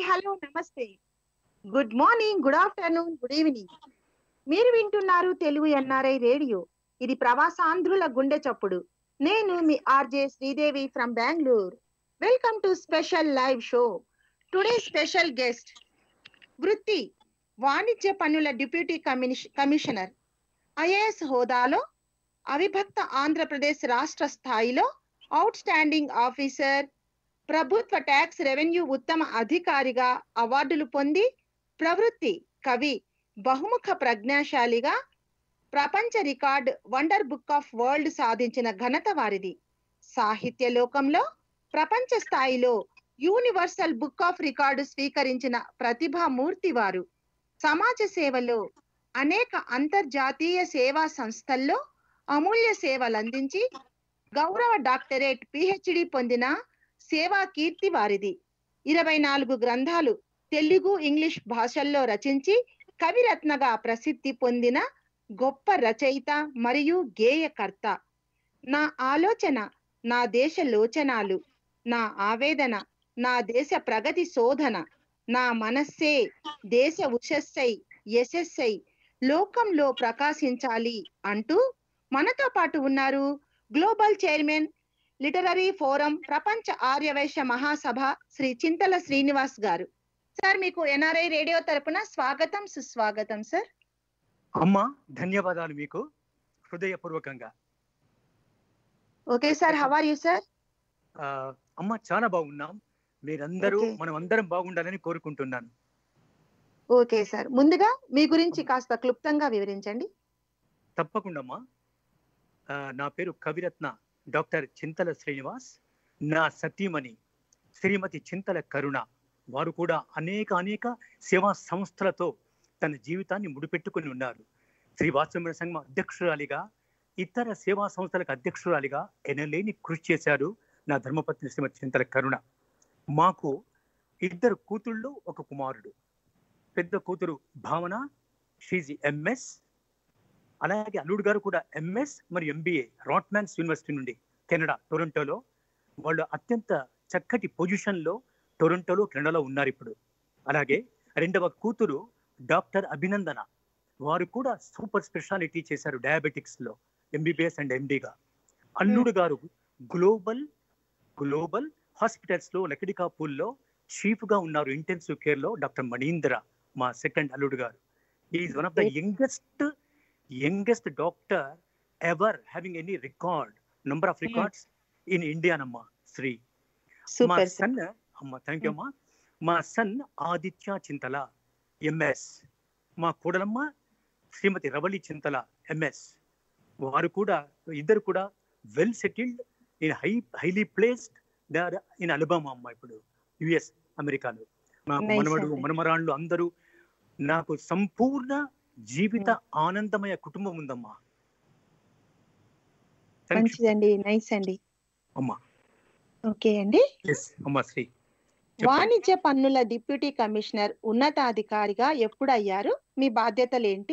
Hello నమస్తే good morning good afternoon good evening మీరు వింటున్నారు తెలుగు ఎన్ఆర్ఐ రేడియో ఇది ప్రవాసాంధ్రుల గుండె చప్పుడు నేను మీ RJ Sridevi from Bengaluru welcome to special live show today special guest వృత్తి వాణిజ్య పన్నుల డిప్యూటీ కమిష- కమిషనర్ ఐఏఎస్ హోదాలో అవిభక్త ఆంధ్రప్రదేశ్ రాష్ట్ర స్థాయిలో అవుట్ స్టాండింగ్ ఆఫీసర్ ప్రభుత్వ ట్యాక్స్ రెవెన్యూ ఉత్తమ అధికారిగా అవార్డులు పొంది ప్రవృత్తి కవి బహుముఖ ప్రజ్ఞాశాలిగా ప్రపంచ record wonder book of world సాధించిన ఘనత వారిది సాహిత్య లోకంలో ప్రపంచ స్థాయిలో యూనివర్సల్ బుక్ ఆఫ్ రికార్డు స్వీకరించిన ప్రతిభామూర్తి వారు సమాజ సేవలో అనేక అంతర్జాతీయ సేవా సంస్థల్లో అమూల్య సేవలు అందించి గౌరవ డాక్టరేట్ పిహెచ్డి పొందిన సేవా కీర్తి వారిది ఇరవై నాలుగు గ్రంథాలు తెలుగు ఇంగ్లీష్ భాషల్లో రచించి కవిరత్నగా ప్రసిద్ధి పొందిన గొప్ప రచయిత మరియు గేయకర్త నా ఆలోచన నా దేశ లోచనాలు నా ఆవేదన నా దేశ ప్రగతి శోధన నా మనస్సే దేశ ఉషస్సై యశస్సై లోకంలో ప్రకాశించాలి అంటూ మనతో పాటు ఉన్నారు గ్లోబల్ చైర్మన్ లిటరరీ ఫోరం ప్రపంచ ఆర్యవైశ్య మహాసభ శ్రీ చింతల శ్రీనివాస్ గారు సార్ మీకు ఎన్ఆర్ఐ రేడియో తరపున స్వాగతం సుస్వాగతం సార్ అమ్మా ధన్యవాదాలు మీకు హృదయపూర్వకంగా okay sir how are you sir ఆ, అమ్మ చాలా బాగున్నాం మీరందరూ Okay. మనం అందరం బాగుండాలని కోరుకుంటున్నాను ఓకే సార్ ముందుగా మీ గురించి కాస్త క్లుప్తంగా వివరించండి తప్పకుండా అమ్మా ఆ, నా పేరు కవిరత్న డాక్టర్ చింతల శ్రీనివాస్ నా సతీమణి శ్రీమతి చింతల కరుణ వారు కూడా అనేక అనేక సేవా సంస్థలతో తన జీవితాన్ని ముడిపెట్టుకుని ఉన్నారు శ్రీ వాత్సమ్య సంఘం అధ్యక్షురాలిగా ఇతర సేవా సంస్థలకు అధ్యక్షురాలిగా ఎనలేని కృషి చేశారు నా ధర్మపత్ని శ్రీమతి చింతల కరుణ మాకు ఇద్దరు కూతుళ్ళు ఒక కుమారుడు పెద్ద కూతురు భావన షీజీ ఎంఎస్ అలాగే అల్లుడు గారు కూడా ఎంఎస్ మరియు ఎంబీఏ రాట్మ్యాన్స్ యూనివర్సిటీ నుండి కెనడా టొరంటోలో వాళ్ళు అత్యంత చక్కటి పొజిషన్లో టొరంటోలో కెనడాలో ఉన్నారు ఇప్పుడు అలాగే రెండవ కూతురు డాక్టర్ అభినందన వారు కూడా సూపర్ స్పెషాలిటీ చేశారు డయాబెటిక్స్ లో ఎంబీబీఎస్ అండ్ ఎండిగా అల్లుడు గారు గ్లోబల్ గ్లోబల్ హాస్పిటల్స్ లో లకిడికాపూల్లో చీఫ్ గా ఉన్నారు ఇంటెన్సివ్ కేర్ లో డాక్టర్ మణీంద్ర మా సెకండ్ అల్లుడు గారు is one of the youngest youngest doctor ever having any record number of records in ఇండియానమ్మా శ్రీ మా సూపర్ సార్ సన్ అమ్మ థ్యాంక్ యూ అమ్మా మా సన్ ఆదిత్య చింతల ఎంఎస్ మా కూడలమ్మ శ్రీమతి రవళి చింతల ఎంఎస్ వారు కూడా ఇద్దరు కూడా well settled in high highly placed they are in Alabama అమ్మ ఇప్పుడు యుఎస్ అమెరికాలో మా Nice మనవడు అండి. మనమరాళ్ళు అందరూ నాకు సంపూర్ణ జీవిత ఆనందమయ కుటుంబం ఉందమ్మా Thank you. మంచిదండి నైస్ అండి అమ్మా ఓకే అండి ఎస్ అమ్మా శ్రీ చెప్పండి. వాణిజ్య పన్నుల డిప్యూటీ కమిషనర్ ఉన్నతాధికారిగా ఎప్పుడు అయ్యారు మీ బాధ్యతలు ఏంటి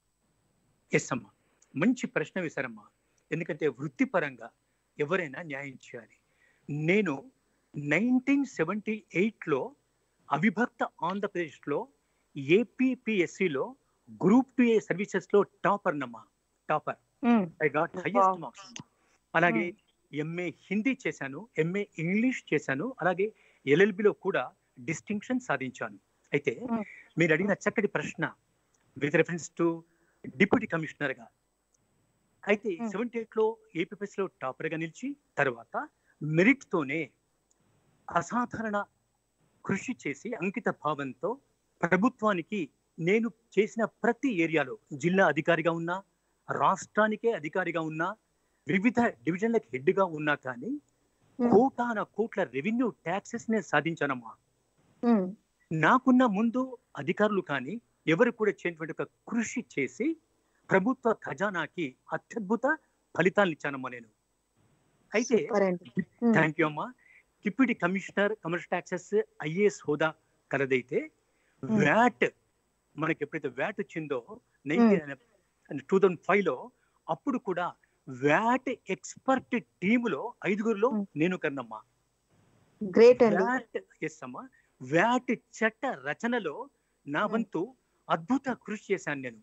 ఎస్ అమ్మా మంచి ప్రశ్న వేశారమ్మా ఎందుకంటే వృత్తిపరంగా ఎవరైనా న్యాయం చేయాలి నేను నైన్టీన్ సెవెంటీ ఎయిట్లో అవిభక్త ఆంధ్రప్రదేశ్లో ఏపీపీఎస్సిలో గ్రూప్ టూ ఏ సర్వీసెస్లో టాపర్ నమ్మా topper hmm. I got highest Wow. Marks అలాగే ఎంఏ హిందీ చేశాను ఎంఏ ఇంగ్లీష్ చేశాను అలాగే ఎల్ఎల్బిలో కూడా డిస్టింక్షన్ సాధించాను అయితే Hmm. మీరు అడిగిన చక్కటి ప్రశ్న with reference to deputy commissioner గా అయితే Hmm. సెవెంటీ ఎయిట్ లో ఏపీఎస్ లో టాపర్ గా నిలిచి తర్వాత మెరిట్ తోనే అసాధారణ కృషి చేసి అంకిత భావంతో ప్రభుత్వానికి నేను చేసిన ప్రతి ఏరియాలో జిల్లా అధికారిగా ఉన్నా రాష్ట్రానికే అధికారిగా ఉన్నా వివిధ డివిజన్లకు హెడ్ గా ఉన్నా కానీ Hmm. కోటాన కోట్ల రెవెన్యూ ట్యాక్సెస్ నేను సాధించానమ్మా మ్మ్. నాకున్న ముందు అధికారులు కానీ ఎవరు కూడా చేయనటువంటి ఒక కృషి చేసి ప్రభుత్వ ఖజానాకి అత్యద్భుత ఫలితాలను ఇచ్చానమ్మా నేను అయితే సూపర్ అండి మ్మ్. థ్యాంక్ యూ అమ్మా deputy commissioner commercial taxes IAS హోదా కలదైతే Hmm. వ్యాట్ మనకి ఎప్పుడైతే వ్యాట్ వచ్చిందో నైన్టీన్ టూ థౌజండ్ ఫైవ్ లో అప్పుడు కూడా వ్యాట్ ఎక్స్పర్ట్ టీములో ఐదుగురులో Hmm. నేను కన్నమ్మా గ్రేట్ అండి వ్యాట్ ఎస్ అమ్మా వ్యాట్ చట్ట రచనలో నా Hmm. వంతు అద్భుత కృషి చేశాను నేను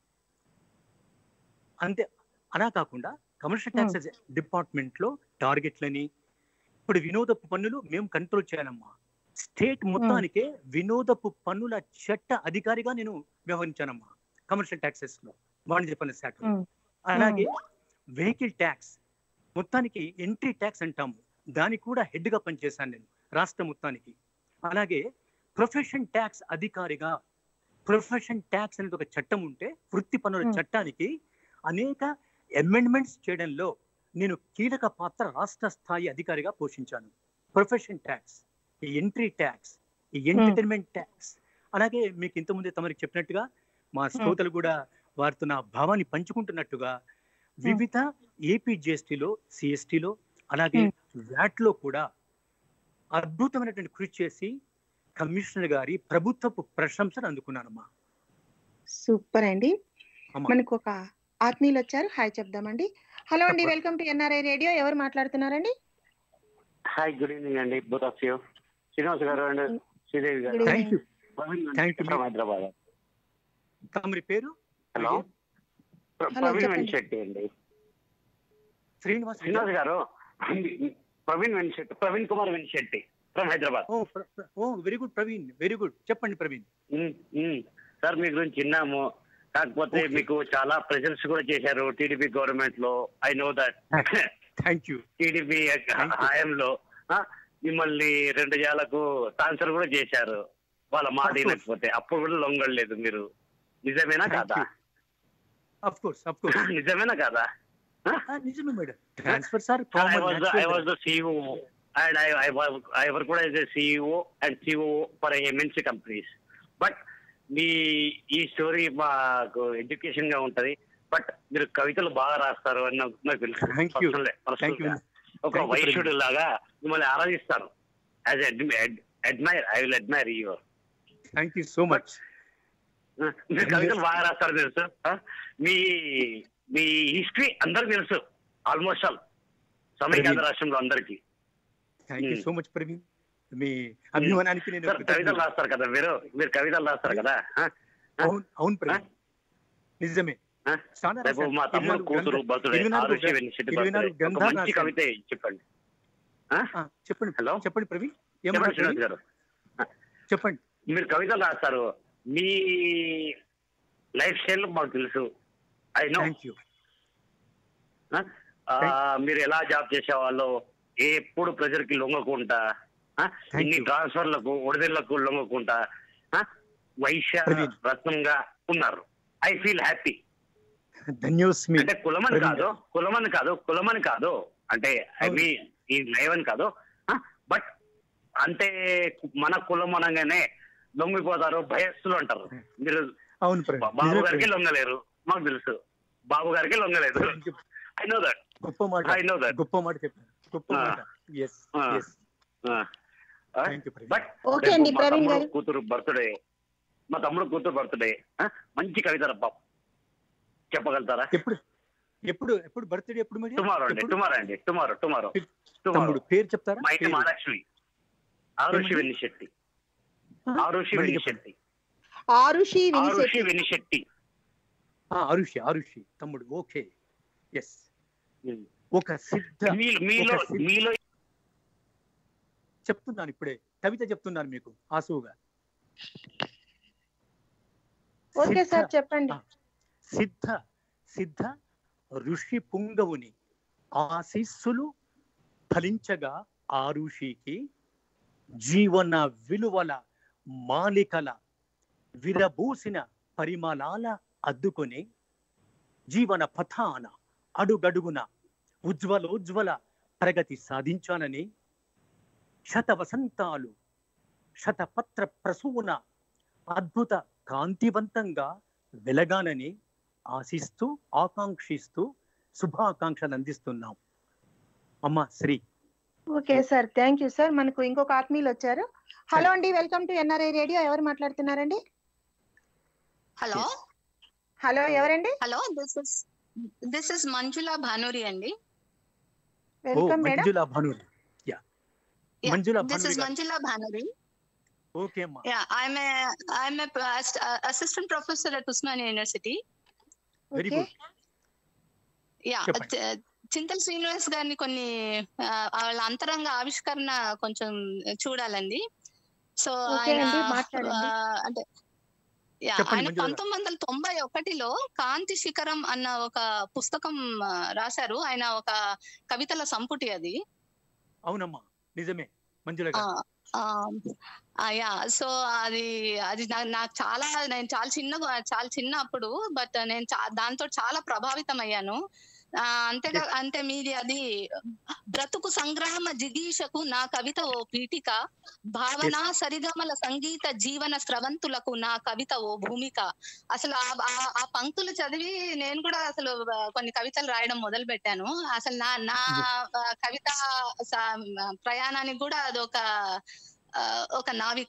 అంతే అలా కాకుండా కమర్షియల్ Hmm. ట్యాక్సెస్ డిపార్ట్మెంట్ లో టార్గెట్లని ఇప్పుడు వినోదపు పన్నులు మేము కంట్రోల్ చేయాలమ్మా స్టేట్ మొత్తానికే వినోదపు పన్నుల చట్ట అధికారిగా నేను వ్యవహరించానమ్మా కమర్షియల్ ట్యాక్సెస్ లో వాణిజ్య పన్ను శాఖ Hmm. అలాగే వెహికల్ ట్యాక్స్ మొత్తానికి ఎంట్రీ ట్యాక్స్ అంటాము దానికి కూడా హెడ్ గా పనిచేశాను నేను రాష్ట్ర మొత్తానికి అలాగే ప్రొఫెషన్ ట్యాక్స్ అధికారిగా ప్రొఫెషన్ ట్యాక్స్ అనేది ఒక చట్టం ఉంటే వృత్తి పన్నుల Hmm. చట్టానికి అనేక అమెండ్మెంట్స్ చేయడంలో నేను కీలక పాత్ర రాష్ట్ర స్థాయి అధికారిగా పోషించాను ప్రొఫెషన్ ట్యాక్స్ ఈ ఎంట్రీ ట్యాక్స్ ఈ ఎంటర్టైన్మెంట్ ట్యాక్స్ అలాగే మీకు ఇంతకుముందే తమరికి చెప్పినట్టుగా మా శ్రోతలు కూడా వారితో నా భావాన్ని పంచుకుంటున్నట్టుగా వివిధ ఏపీ జిఎస్టీలో సిఎస్టీలో అలాగే వ్యాట్ లో కూడా అద్భుతమైనటువంటి కృషి చేసి కమిషనర్ గారి ప్రభుత్వపు ప్రశంసను అందుకున్నానమ్మా సూపర్ అండి అమ్మా. మనకు ఒక ఆత్మీయులు వచ్చారు హాయ్ చెప్దామండి హలో అండి చెప్పండి. వెల్కమ్ టు ఎన్ఆర్ఐ రేడియో ఎవరు మాట్లాడుతున్నారండి హాయ్ గుడ్ ఈవినింగ్ అండి both of you Srinivas garu and Sridevi garu Good thank you Praveen Thank you. from Hyderabad తమరి పేరు హలో ప్ర- Hello, ప్రవీణ్ చెప్పండి. వెన్శెట్టి అండి శ్రీనివాస్ శ్రీనివాస్ గారు ప్రవీణ్ వెన్శెట్టి ప్రవీణ్ కుమార్ వెన్శెట్టి ఫ్రమ్ హైదరాబాద్ ఓ ప్ర- ప్ర- oh very good Praveen very good చెప్పండి ప్రవీణ్ సార్ మీ గురించి విన్నాము కాకపోతే Okay. మీకు చాలా ప్రెజర్స్ కూడా చేశారు టీడీపీ గవర్నమెంట్ లో I know that thank you TDP Thank you. హయాంలో ఆ, మిమ్మల్ని రెండు జాలకు ట్రాన్స్ఫర్ కూడా చేశారు వాళ్ళ మాట Of course. వినకపోతే అప్పుడు కూడా లొంగలేదు మీరు నిజమేనా Thank కాదా you. Of course of course నిజమేనా కాదా నిజమే madam transfer sir I was the, I was the CEO and I I was I worked as a CEO and COO for a MNC companies. But మీ ఈ story మాకు education గా ఉంటది but మీరు కవితలు బాగా రాస్తారు అని నాకు నాకు తెలుసు Thank you. Personally, thank personally you గా. ఒక Thank you, వైశ్యుడు లాగా మిమ్మల్ని ఆరాధిస్తాను as admire I will admire you thank you so much మీరు కవితలు బాగా రాస్తారు తెలుసు ఆ? మీ మీ హిస్టరీ అందరికి తెలుసు ఆల్మోస్ట్ ఆల్ సమైక్యాంధ్ర రాష్ట్రంలో అందరికి thank you Hmm. So much Praveen మీ అభిమానానికి నేను సార్ కవితలు రాస్తారు కదా మీరు మీరు కవితలు రాస్తారు కదా ఆ? అవును అవును ప్రవీణ్ నిజమే ఆ? చాలా రేపు రాశాను. మా ఇరవై తమ్ముడు నాలుగు కూతురు గ్రంథ- బర్త్డే ఇరవై నాలుగు ఆరుషి వెన్సిటి ఇరవై నాలుగు birthday. ఒక గ్రంథాలు మంచి రాశాను. కవిత చెప్పండి ఆ? ఆ, చెప్పండి హలో చెప్పండి ప్రవీణ్ చెప్పండి ఏమన్నా శ్రీనివాస్ గారు చెప్పండి మీరు కవితలు రాస్తారు మీ లైఫ్ స్టైల్ మాకు తెలుసు ఐ నో థ్యాంక్ యూ మీరు ఎలా జాబ్ చేసేవాళ్ళు ఎప్పుడు ప్రెజర్ కి లొంగకుండా ఆ? Thank ఇన్ని you. ట్రాన్స్ఫర్లకు ఒడిదెళ్లకు లొంగకుండా ఆ? వైశ్య ప్రవీణ్. రత్నంగా ఉన్నారు ఐ ఫీల్ హ్యాపీ ధన్యోస్మి అంటే కులమని ప్రవీణ్ కాదు కులమని కాదు కులమని కాదు అంటే ఐ అవును. మీన్ ఈ లైవని కాదు బట్ అంటే మన కులం అనగానే లొంగిపోతారు భయస్తులు అంటారు మీరు అవును ప్రవీణ్ బా- బాబు నిజమే గారికి ప్రవీణ్. లొంగలేరు మాకు తెలుసు బాబు గారికి లొంగలేదు Thank you. I know that గొప్ప మాట ఐ నో దట్ గొప్ప మాట చెప్పారు గొప్ప ఆ. మాట ఎస్ ఆ. Yes thank you Praveen but okay అండి మా ప్రవీణ్ తమ్ముడు గారు కూతురు బర్త్డే మా తమ్ముడు కూతురు బర్త్డే మంచి కవిత రబ్బా చెప్పగలుగుతారా ఎప్పుడు ఎప్పుడు ఎప్పుడు బర్త్డే ఎప్పుడు మరి టుమారో అండి ఎప్పుడు? టుమారో అండి టుమారో టుమారో టుమారో తమ్ముడు పేరు చెప్తారా మా ఇంటి పేరు. మహాలక్ష్మి ఆరుషి ఏమండి? వెన్నిశెట్టి ఆ? ఆరుషి మళ్ళీ వెన్నిశెట్టి ఆరుషి ఆరుషి వినిశెట్టి వెన్నిశెట్టి ఆ, అరుషి అరుషి తమ్ముడు ఓకే ఎస్ ఒక సిద్ధ మీ- మీలో ఒక సి- మీలో చెప్తున్నాను ఇప్పుడే కవిత చెప్తున్నాను మీకు ఆసువుగా ఓకే సిద్ధ- సార్ చెప్పండి ఆ, సిద్ధ సిద్ధ ఋషి పుంగవుని ఆశీస్సులు ఫలించగా ఆ ఋషికి జీవన విలువల మాలికల విరబూసిన పరిమళాల అద్దుకొని జీవన పథాన అడుగడుగున ఉజ్వలోజ్వల ప్రగతి సాధించానని శత వసంతాలు శతపత్ర ప్రసూన అద్భుత కాంతివంతంగా వెలగాలని ఆశిస్తూ ఆకాంక్షిస్తూ శుభాకాంక్షలు అందిస్తున్నాం అమ్మ Sri okay sir thank you sir మనకు ఇంకొక ఆత్మీయులు వచ్చారు హలో అండి వెల్కమ్ టు ఎన్ఆర్ఐ రేడియో ఎవరు మాట్లాడుతున్నారండి హలో హలో ఎవరండి hello this is this is Manjula Bhanuri అండి oh welcome madam Manjula Bhanuri yeah Manjula this Bhanuri is గారు. మంజుల భానూరి ఓకే అమ్మా Yeah, I'm a I'm a p- ass- uh, assistant professor at Usmania University. Very okay good yeah చెప్పండి. చింతల శ్రీనివాస్ గారిని కొన్ని ఆ, వాళ్ళ అంతరంగ ఆవిష్కరణ కొంచెం చూడాలండి సో ఓకే ఆయన అండి, మాట్లాడండి. ఆ, అంటే యా చెప్పండి, ఆయన మంజుల గారు. పంతొమ్మిది వందల తొంభై ఒకటిలో కాంతి శిఖరం అన్న ఒక పుస్తకం ఆ, రాశారు ఆయన ఒక కవితల సంపుటి అది అవునమ్మా నిజమే మంజుల ఆ, గారు ఆ, ఆ, యా సో అది అది నా- నాకు చాలా నేను చాలా చిన్న చాలా చిన్న అప్పుడు బట్ నేను చా- దాంతో చాలా ప్రభావితం అయ్యాను ఆ, అంతేగా అంటే మీది అది బ్రతుకు సంగ్రామ జిగీషకు నా కవిత ఓ పీఠిక భావన సరిగమల సంగీత జీవన స్రవంతులకు నా కవిత ఓ భూమిక అసలు ఆ- ఆ- ఆ పంక్తులు చదివి నేను కూడా అసలు ఆ, కొన్ని కవితలు రాయడం మొదలు పెట్టాను అసలు నా నా ఆ, కవిత స- ప్రయాణానికి కూడా అదొక ఆ, ఒక నావిక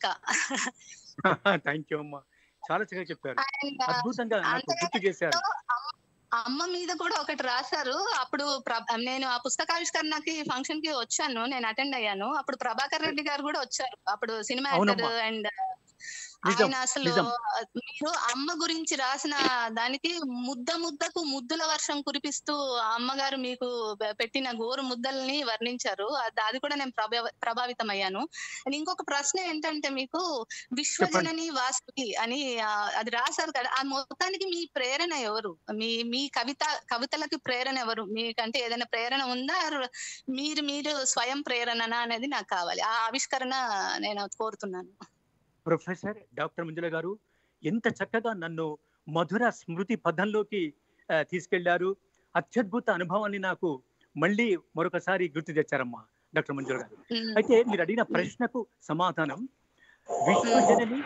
థ్యాంక్ యూ అమ్మా చాలా చక్కగా చెప్పారు And, ఆ, అద్భుతంగా నాకు అంతేకాదు, గుర్తు చేశారు అమ్మ- అమ్మ మీద కూడా ఒకటి రాశారు అప్పుడు ప్ర- నేను ఆ పుస్తకావిష్కరణకి ఫంక్షన్ కి వచ్చాను నేను అటెండ్ అయ్యాను అప్పుడు ప్రభాకర్ రెడ్డి గారు కూడా వచ్చారు అప్పుడు సినిమా అవునమ్మా. యాక్టర్ అండ్ నిజం, ఆయన అసలు నిజం. మీరు అమ్మ గురించి రాసిన దానికి ముద్ద ముద్దకు ముద్దుల వర్షం కురిపిస్తూ ఆ అమ్మగారు మీకు పె- పెట్టిన గోరు ముద్దల్ని వర్ణించారు అది అది కూడా నేను ప్రభావ ప్రభావితం అయ్యాను And ఇంకొక ప్రశ్న ఏంటంటే మీకు విశ్వజనని వాసవి అని ఆ, అది రాశారు కదా ఆ మొత్తానికి మీ ప్రేరణ ఎవరు మీ మీ కవిత కవితలకి ప్రేరణ ఎవరు మీకంటే ఏదైనా ప్రేరణ ఉందా Or మీరు మీరు స్వయం ప్రేరణనా అనేది నాకు కావాలి ఆ ఆవిష్కరణ నేను కోరుతున్నాను ప్రొఫెసర్ డాక్టర్ మంజుల గారు ఎంత చక్కగా నన్ను మధుర స్మృతి పథంలోకి ఆ, తీసుకెళ్లారు అత్యద్భుత అనుభవాన్ని నాకు మళ్ళీ మరొకసారి గుర్తు తెచ్చారమ్మా డాక్టర్ మంజుల గారు ఉమ్. అయితే మీరు అడిగిన ప్రశ్నకు సమాధానం విశ్వజనని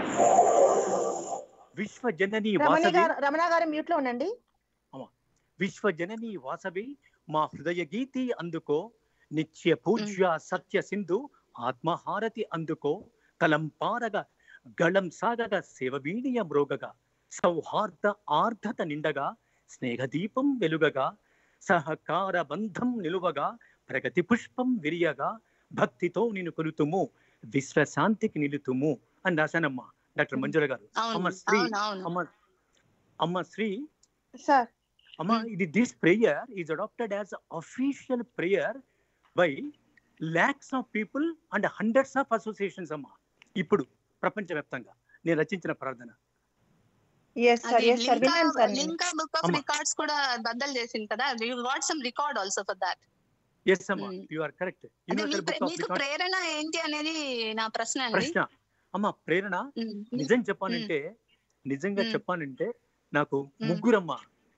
విశ్వజనని రమణ వాసవి గారు రమణ గారు మ్యూట్ లో ఉండండి విశ్వజనని వాసవి మా హృదయ గీతి అందుకో నిత్య పూజ్య సత్య సింధు ఆత్మహారతి అందుకో కలంపారగ గళం సాగగ శివవీణియ మ్రోగగా సౌహార్ద ఆర్ధత నిండగా స్నేహదీపం వెలుగగా సహకార బంధం నిలువగా ప్రగతి పుష్పం విరియగా భక్తితో నిన్ను కొలుతుము విశ్వశాంతికి నిలుతుము అని రాశానమ్మా డాక్టర్ మంజుల గారు అవును అమ్మ శ్రీ అవును అవును అమ్మ అమ్మ శ్రీ సార్ Amma, Mm. ఇది this prayer is adopted as official prayer by lakhs of people and hundreds of associations అమ్మా ఇప్పుడు ప్రపంచవ్యాప్తంగా నేను రచించిన ప్రార్థన ఎస్ సార్ ఎస్ సార్ విన్నాను సార్ నేను లింకా బుక్ ఆఫ్ అమ్మ. రికార్డ్స్ కూడా బద్దలు చేసింది కదా you what some record also for that yes అమ్మా Mm. యు ఆర్ కరెక్ట్ అంటే మీ యూనివర్సల్ ప్రే- బుక్ ఆఫ్ మీకు రికార్డ్ ప్రేరణ ఏంటి అనేది నా ప్రశ్న అండి ప్రశ్న అమ్మ ప్రేరణ ఉమ్, నిజం చెప్పానంటే నిజంగా Mm. చెప్పానంటే నాకు ముగ్గురమ్మ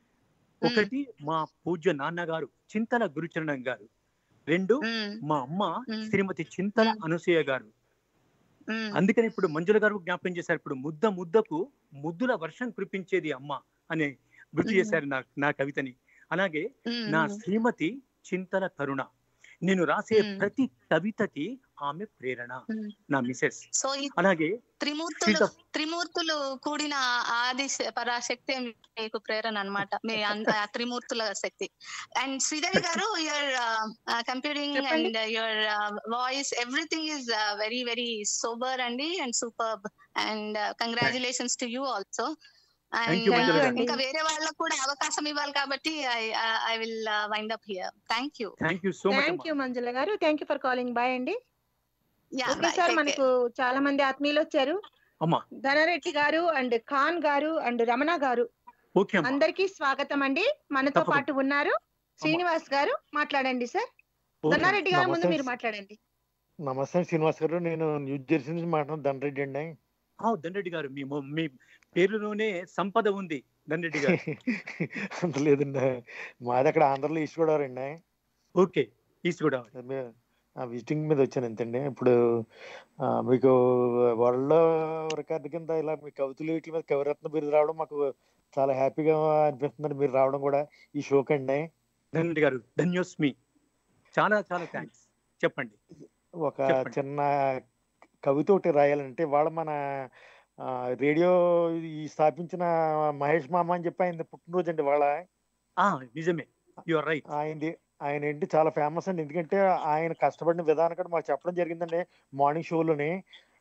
ఒకటి మా పూజ్య నాన్నగారు చింతల గురుచరణం గారు రెండు ఉమ్, మా అమ్మ Mm. శ్రీమతి చింతల Mm. అనసూయ గారు ఉమ్, అందుకని ఇప్పుడు మంజుల గారు జ్ఞాపకం చేశారు ఇప్పుడు ముద్ద ముద్దకు ముద్దుల వర్షం కురిపించేది అమ్మ అని గుర్తు Mhm. చేశారు నా నా కవితని అలాగే ఉమ్, నా ఉమ్. శ్రీమతి చింతల కరుణ నేను రాసే Mhm. ప్రతి కవితకి ఆమె ప్రేరణ Mhm. నా మిసెస్ సో ఈ అలాగే త్రిమూర్తులు శ్రీత- త్రిమూర్తులు కూడిన ఆది శ- పరాశక్తి మీకు ప్రేరణ అన్నమాట మీ అన్- ఆ త్రిమూర్తుల శక్తి అండ్ శ్రీదేవి గారు యువర్ కంప్యూటింగ్ చెప్పండి. And your voice everything is very very sober అండి and super and congratulations to you also Thank you, Manjula గారు. ఇంకా వేరే వాళ్ళకు కూడా అవకాశం ఇవ్వాలి కాబట్టి I will wind up here thank you thank you so thank you much Manjula గారు thank you for calling bye అండి యా ఓకే సార్ మనకు చాలా మంది ఆత్మీయులు వచ్చారు అమ్మా ధనారెడ్డి గారు అండ్ ఖాన్ గారు అండ్ రమణ గారు ఓకే అమ్మా అందరికీ స్వాగతం అండి మనతో తప్పకుండా. పాటు ఉన్నారు శ్రీనివాస్ గారు మాట్లాడండి సార్ ఓకే. ధనారెడ్డి గారు ముందు నమస్తే. మీరు మాట్లాడండి నమస్తే శ్రీనివాస్ గారు నేను న్యూ జెర్సీ నుంచి మాట్లాడుతున్నాను దండ్రెడ్డి అండి ఆ, దండరెడ్డి గారు మీ మొ- మీ పేరులోనే సంపద ఉంది దండరెడ్డి గారు అంత లేదండి మాది అక్కడ ఆంధ్రలో ఈస్ట్ గోదావరి అండి ఓకే ఈస్ట్ గోదావరి మే- ఆ విజిటింగ్ మీద వచ్చాను ఎంతండి ఇప్పుడు ఆ, మీకు వరల్డ్ రికార్డు కింద ఇలా మీ కవితలు వీటి మీద కవిరత్న బిరుదు రావడం మాకు చాలా హ్యాపీగా అనిపిస్తుందండి మీరు రావడం కూడా ఈ షోకి అండి దండరెడ్డి గారు ధన్యోస్మి చాలా చాలా థ్యాంక్స్ చెప్పండి ఒక చెప్పండి. చిన్న కవిత ఒకటి రాయాలంటే వాళ్ళ మన ఆ, రేడియో ఈ స్థాపించిన మహేష్ మామ అని చెప్పి ఆయన పుట్టినరోజు అండి వాళ్ళ ఆ నిజమే యు ఆర్ రైట్ ఆయనది ఆయన ఏంటి చాలా ఫేమస్ అండి ఎందుకంటే ఆయన కష్టపడిన విధానం కూడా మాకు చెప్పడం జరిగిందండి మార్నింగ్ షోలోని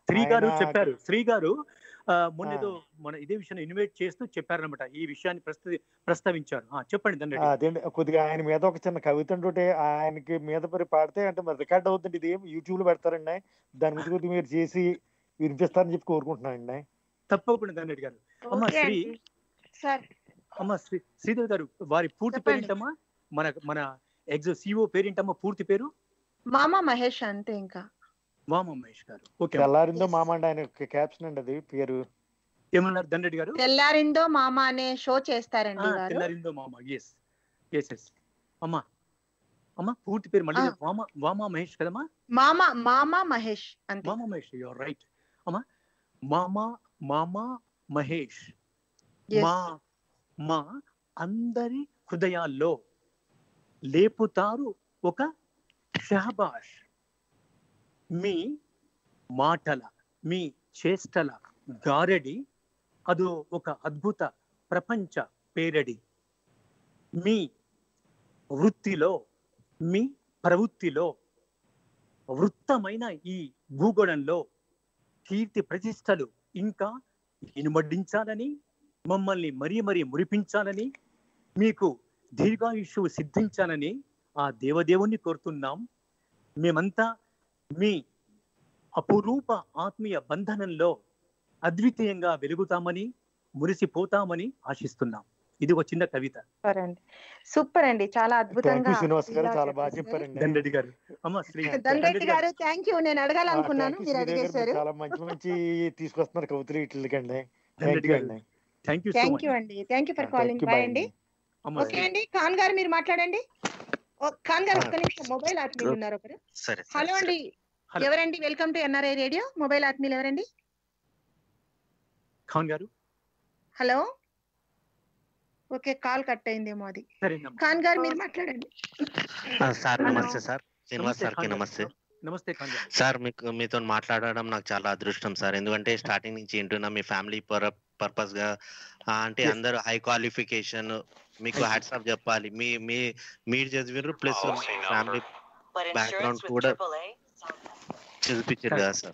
శ్రీ గారు ఆయన- చెప్పారు శ్రీ గారు ఆ, మొన్న ఆ. ఏదో మన ఇదే విషయాన్ని ఇన్వైట్ చేస్తూ చెప్పారనమాట ఈ విషయాన్ని ప్రస్త ప్రస్తావించారు ఆ, చెప్పండి ఆ, దండ అదేండి కొద్దిగా ఆయన మీద ఒక చిన్న కవిత ఉంటుంటే ఆయనకి మీద మరి పాడితే అంటే మరి రికార్డ్ అవుతుంది ఇది యూట్యూబ్ లో పెడతారండి దాని మీద కొద్దిగా మీరు చేసి వినిపిస్తారని చెప్పి కోరుకుంటున్నానండి తప్పకుండా దండెడ్డి గారు అమ్మ ఓకే శ్రీ అండి. సార్ అమ్మ శ్రీ శ్రీదేవి గారు వారి పూర్తి చెప్పండి. పేరేంటమ్మా మన మన ఎగ్జో సిఓ పేరేంటమ్మా పూర్తి పేరు మామ మహేష్ అంతే ఇంకా వామ మహేష్ గారు ఓకే అమ్మ. తెల్లారిందో Yes. మామ అండి ఆయన క్యాప్షన్ అండి అది పేరు ఏమన్నారు దండెడ్డి గారు తెల్లారిందో మామ అనే షో చేస్తారండి ఆ, వారు తెల్లారిందో మామ ఎస్ ఎస్ ఎస్ అమ్మా అమ్మా పూర్తి పేరు మళ్ళీ ఆ. చెప్పు. వామ వామ మహేష్ కదమ్మా మామ మామ మహేష్ అంతే మామ మహేష్ యువర్ రైట్ అమ్మా మామ మామ మహేష్ Yes. మా మా అందరి హృదయాల్లో లేపుతారు ఒక షహబాష్ మీ మాటల మీ చేష్టల గారడి అదో ఒక అద్భుత ప్రపంచ పేరడి మీ వృత్తిలో మీ ప్రవృత్తిలో వృత్తమైన ఈ భూగోళంలో కీర్తి ప్రతిష్టలు ఇంకా ఇనుమడించాలని మమ్మల్ని మరీ మరీ మురిపించాలని మీకు దీర్ఘాయుష్యు సిద్ధించాలని ఆ దేవదేవుణ్ణి కోరుతున్నాం మేమంతా మీ అపురూప ఆత్మీయ బంధనంలో అద్వితీయంగా వెలుగుతామని మురిసిపోతామని ఆశిస్తున్నాం ఇది ఒక చిన్న కవిత సూపర్ అండి సూపర్ అండి చాలా థ్యాంక్ అద్భుతంగా యూ శ్రీనివాస్ గారు ఇలా చాలా బాగా చెప్పేశారు. చెప్పారండి దండెడ్డి గారు అమ్మ శ్రీ దండెట్టి గారు థ్యాంక్ యూ నేను ఆ, అడగాలనుకున్నాను thank you మీరు శ్రీదేవి గారు. అడిగేశారు చాలా మంచి మంచి తీసుకొస్తున్నారు కవితలు ఇట్లకండి థ్యాంక్ దండెడ్డి యూ గారు అండి thank you so thank much you అండి thank you for thank calling you bye bye అండి అండి అమ్మ ఓకే అండి ఖాన్ గారు మీరు మాట్లాడండి ఓ, ఖాన్ గారు ఆ. ఒక్క నిమిషం మొబైల్ ఆత్మీయులు ఉన్నారు ఒకరు సరే సరే, హలో సరే. అండి హలో. ఎవరండి welcome to NRI radio mobile ఆత్మీయులు ఎవరండి ఖాన్ గారు హలో ఓకే కాల్ కట్ అయిందేమో అది సరేనమ్మా ఖాన్ గారు మీరు మాట్లాడండి ఆ, సార్ హలో. నమస్తే సార్ శ్రీనివాస్ నమస్తే సార్కి ఖాన్ గారు. నమస్తే నమస్తే ఖాన్ గారు సార్ మీకు మీతో మాట్లాడడం నాకు చాలా అదృష్టం సార్ ఎందుకంటే స్టార్టింగ్ నుంచి వింటున్నా మీ ఫ్యామిలీ పర్పస్ గా ఆ, అంటే Yes. అందరూ హై క్వాలిఫికేషన్ మీకు Thank you. హ్యాట్సాప్ చెప్పాలి మీ మీ మీరు చదివినారు plus Policy number. Family But Background insurance with కూడా- AAA, చదివించారు కదా సార్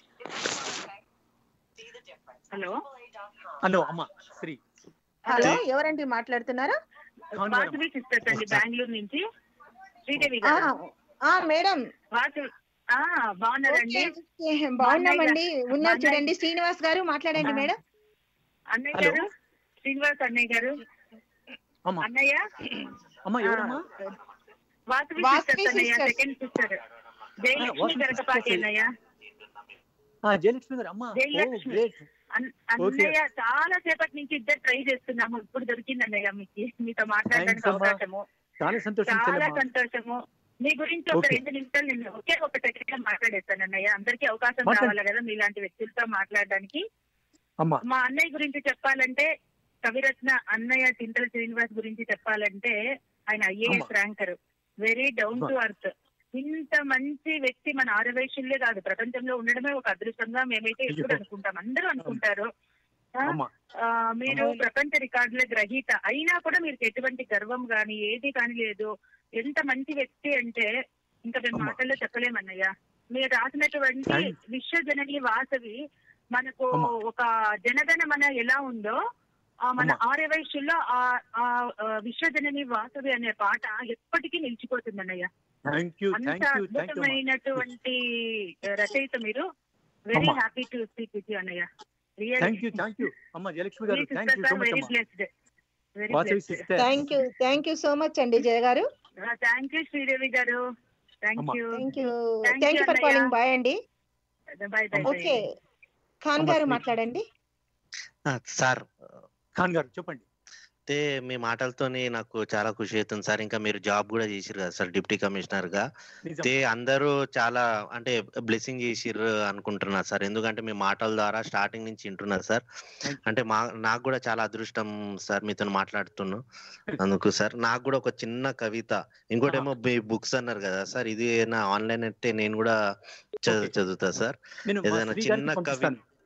see the difference. Hello AAA.com. Hello అమ్మ శ్రీ హలో ఎవరండి మాట్లాడుతున్నారా ఖాన్ గారు వాసవి సిస్టర్స్ అండి సార్. బెంగళూరు నుంచి శ్రీదేవి ఆ, గారు ఆ మేడం వాసు ఆ బాగున్నారండి ఓకే, ఓకే, బాగున్నామండి ఉన్నారు అన్నయ్య- చూడండి శ్రీనివాస్ గారు మాట్లాడండి ఆ. మేడం అన్నయ్య హలో. గారు శ్రీనివాస్ అన్నయ్య గారు అమ్మ అన్నయ్య అమ్మ ఎవరమ్మా ఆ, వాసవి వాసవి సిస్టర్స్ అన్నయ్య sisters. Second sister Jayalakshmi Vasavi Garakapati sisters. అన్నయ్య ఆ, జయలక్ష్మి గారు అమ్మ ఓ జయలక్ష్మి. గ్రేట్ అన్- అన్నయ్య చాలా సేపటి నుంచి ఇద్దరు ట్రై చేస్తున్నాము ఇప్పుడు దొరికింది అన్నయ్య మీకు మీతో మాట్లాడడానికి Thanks అమ్మా. అవకాశము చాలా సంతోషం చాలా చెల్లెమ్మ సంతోషము మీ గురించి ఒక Okay. రెండు నిమిషాలు నేను ఒకే ఒక సెకండ్ మాట్లాడేస్తాను అన్నయ్య అందరికీ అవకాశం మాట్లాడు. రావాలి కదా మీలాంటి వ్యక్తులతో మాట్లాడడానికి అమ్మ మా అన్నయ్య గురించి చెప్పాలంటే కవిరత్న అన్నయ్య చింతల శ్రీనివాస్ గురించి చెప్పాలంటే ఆయన ఐఏఎస్ అమ్మా. ర్యాంకర్ వెరీ డౌన్ టు అమ్మా. అర్త్ ఇంత మంచి వ్యక్తి మన ఆరవేషులే కాదు ప్రపంచంలో ఉండడమే ఒక అదృష్టంగా మేమైతే ఎప్పుడు అయ్యో. అనుకుంటాం అందరూ అనుకుంటారు ఆ, అమ్మ ఆ, మీరు అవును. ప్రపంచ రికార్డుల గ్రహీత అయినా కూడా మీకు ఎటువంటి గర్వం గాని ఏది కాని లేదు ఎంత మంచి వ్యక్తి అంటే ఇంకా మేము అమ్మా. మాటల్లో చెప్పలేమన్నయ్య మీరు రాసినటువంటి Thanks. విశ్వజనని వాసవి మనకు అమ్మా. ఒక జనగణ మన ఎలా ఉందో ఆ మన అమ్మా. ఆర్యవైశ్యుల్లో ఆ ఆ ఆ, విశ్వజనని వాసవి అనే పాట ఎప్పటికీ నిలిచిపోతుంది అన్నయ్య థ్యాంక్ యూ అంత థ్యాంక్ యూ థ్యాంక్ యూ అద్భుతమైనటువంటి రచయిత మీరు వెరీ అమ్మా. Happy to speak with you అన్నయ్య థ్యాంక్ యూ థ్యాంక్ యూ అమ్మ జయలక్ష్మి గారు thank you so much very అమ్మ blessed very Vasavi blessed sister thank you thank you so much అండి జయ గారు థ్యాంక్ యూ శ్రీదేవి గారు థ్యాంక్ అమ్మా. You thank you Thank thank you you, for అన్నయ్య. Calling bye అండి bye bye okay Khan అమ్మా, గారు thank you. మాట్లాడండి ఆ, సార్ ఖాన్ గారు చెప్పండి అయితే మీ మాటలతోని నాకు చాలా ఖుషి అవుతుంది సార్ ఇంకా మీరు జాబ్ కూడా చేసిరు కదా సార్ డిప్యూటీ కమిషనర్ గా నిజం అయితే అందరూ చాలా అంటే బ్లెస్సింగ్ చేసిర్రు అనుకుంటున్నారు సార్ ఎందుకంటే మీ మాటల ద్వారా స్టార్టింగ్ నుంచి వింటున్నారు సార్ Thank you. అంటే మా నాకు కూడా చాలా అదృష్టం సార్ మీతో మాట్లాడుతున్నాను అందుకు సార్ నాకు కూడా ఒక చిన్న కవిత ఇంకోటేమో మీ బుక్స్ అన్నారు కదా సార్ ఇది నా ఆన్లైన్ అయితే నేను కూడా చదువు Okay. చదువుతా సార్ నేను మా ఏదైనా శ్రీ చిన్న గారికి కవి- పంపిస్తాను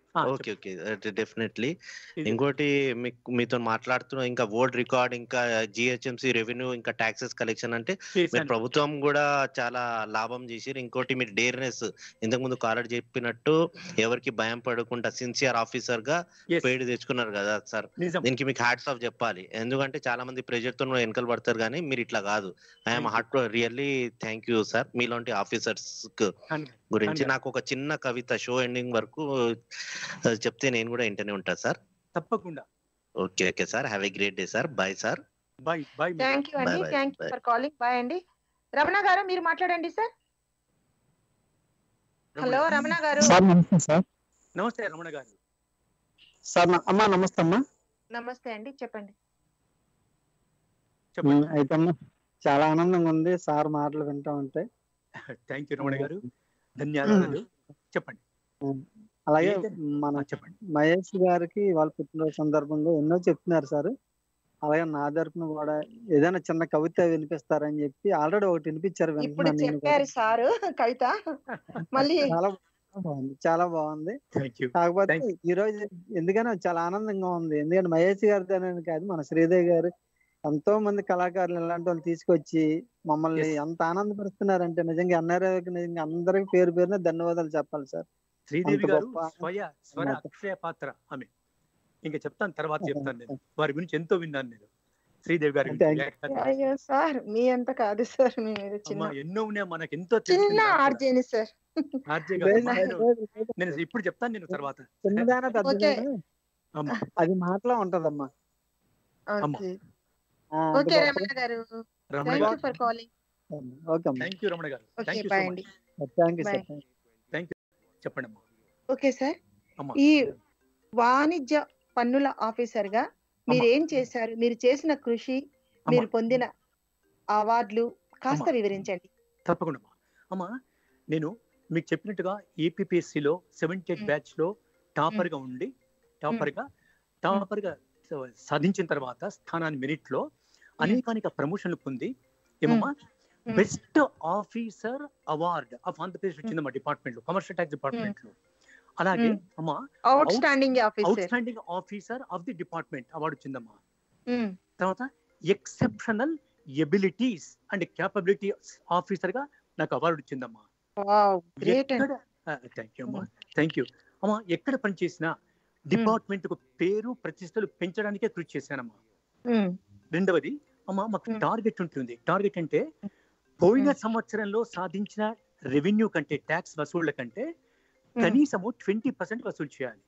ఆ, ఓకే ఓకే డెఫినెట్లీ ఇది- ఇంకోటి మీకు మీతో మాట్లాడుతున్న ఇంకా వరల్డ్ రికార్డ్ ఇంకా జిహెచ్ఎంసి రెవెన్యూ ఇంకా టాక్సెస్ కలెక్షన్ అంటే మీరు చేశాను. ప్రభుత్వం కూడా చాలా లాభం చేసిరు ఇంకోటి మీరు డేర్నెస్ ఇంతకు ముందు కాలర్ చెప్పినట్టు ఎవరికి భయం పడకుండా సిన్సియర్ ఆఫీసర్ గా Yes, పేరు తెచ్చుకున్నారు కదా సార్ నిజం దీనికి మీకు హ్యాట్స్ ఆఫ్ చెప్పాలి ఎందుకంటే చాలా మంది ప్రెజర్ తో వెనకలు పడతారు కానీ మీరు ఇట్లా కాదు I'm Thank you. Heart really thank you sir మీలాంటి ఆఫీసర్స్ కానీ- గురించి కానీ- నాకు ఒక చిన్న కవిత షో ఎండింగ్ వరకు ఆ, చెప్తే నేను కూడా ఇంటనే ఉంటా సార్ తప్పకుండా okay okay sir have a great day sir bye sir bye bye thank you అండి Bye, bye, thank you bye. For calling bye అండి రమణ గారు మీరు మాట్లాడండి సార్ హలో రమణ గారు సార్ నమస్తే సార్ నమస్తే రమణ గారు సార్ న- అమ్మా నమస్తే అమ్మా నమస్తే అండి చెప్పండి చెప్పండి అయితే అమ్మా చాలా ఆనందంగా ఉంది సార్ మాటలు వింటా ఉంటే థ్యాంక్ యూ రమణ గారు ధన్యవాదాలు చెప్పండి అలాగే ఏంటి? మన ఆ, చెప్పండి మహేష్ గారికి వాళ్ళ పుట్టినరోజు సందర్భంగా ఎన్నో చెప్తున్నారు సార్ అలాగే నా తరపున కూడా ఏదైనా చిన్న కవిత వినిపిస్తారని చెప్పి ఆల్రెడీ ఒకటి వినిపించారు ఇప్పుడు వింటున్నాను నేను కూడా. చెప్పారు సారు కవిత మళ్ళీ చాలా బాగుంది చాలా బాగుంది థ్యాంక్ యూ కాకపోతే Thank ఈ రోజు ఎందుకనో చాలా ఆనందంగా ఉంది ఎందుకంటే మహేష్ గారితో అనేది కాదు మన శ్రీదేవి గారు ఎంతో మంది కళాకారులు ఇలాంటి వాళ్ళు తీసుకొచ్చి మమ్మల్ని Yes. ఎంత ఆనందపరుస్తున్నారంటే నిజంగా ఎన్ఆర్ఐకి నిజంగా అందరికి పేరు పేరున ధన్యవాదాలు చెప్పాలి సార్ శ్రీదేవి అంత గారు గొప్ప- స్వయ స్వర అన్నమాట. అక్షయ పాత్ర ఆమె ఇంకా చెప్తాను తర్వాత చెప్తాను నేను వారి గురించి ఎంతో విన్నాను నేను శ్రీదేవి గారి గురించి. Thank you. లేకపోతే అయ్యో సార్ మీ అంత కాదు సార్ మీ మీద అమ్మా, చిన్న ఎన్నో ఉన్నాయి మనకు ఎంతో చిన్న తెలిసింది నాకు కూడా. ఆర్జేని సార్ ఆర్జే గారు, లేదు, అమ్మా, నేను- లేదు, లేదు. నేను ఇప్పుడు చెప్తాను నేను తర్వాత చిన్నదానా పెద్దదానా అమ్మా అది మాటలో ఉంటదమ్మా అమ్మ. ఓకే ఆ, ఓకే అది రమణ గారు రమణ థ్యాంక్ యూ గారు ఫర్ కాలింగ్ ఓకే అమ్మా థ్యాంక్ యూ రమణ గారు okay thank you bye so అండి much thank you Bye. Sir చెప్పండి అమ్మా ఓకే సార్ అమ్మా ఈ వాణిజ్య పన్నుల ఆఫీసర్ గా మీరు ఏం చేశారు మీరు చేసిన కృషి మీరు అమ్మా పొందిన అవార్డులు కాస్త అమ్మా. వివరించండి తప్పకుండా అమ్మా అమ్మా నేను మీకు చెప్పినట్టుగా APPSC లో సెవెంటీ ఎయిట్ మ్. బ్యాచ్ లో టాపర్ గా ఉండి టాపర్ గా టాపర్ గా సాధించిన తర్వాత స్థానాన్ని మెరిట్ లో అనేకానేక ప్రమోషన్లు పొంది ఏమమ్మా మ్. Best officer award of Andhra Pradesh వచ్చిందమ్మా డిపార్ట్మెంట్ లో కమర్షియల్ ట్యాక్స్ డిపార్ట్మెంట్ లో అలాగే మ్. అమ్మా outstanding out officer standing officer of the department award వచ్చిందమ్మా తర్వాత exceptional abilities and capability officer గా నాకు అవార్డు వచ్చిందమ్మా వావ్ గ్రేట్ ఎక్కడ థ్యాంక్ యూ అమ్మా థ్యాంక్ యూ అమ్మా ఎక్కడ పనిచేసినా డిపార్ట్మెంట్ కు పేరు ప్రతిష్టలు పెంచడానికే కృషి చేశానమ్మా రెండవది అమ్మా మాకు Hmm. టార్గెట్ ఉంటుంది టార్గెట్ అంటే పోయిన సంవత్సరంలో సాధించిన రెవెన్యూ కంటే ట్యాక్స్ వసూళ్ల కంటే కనీసము ట్వంటీ పర్సెంట్ వసూలు చేయాలి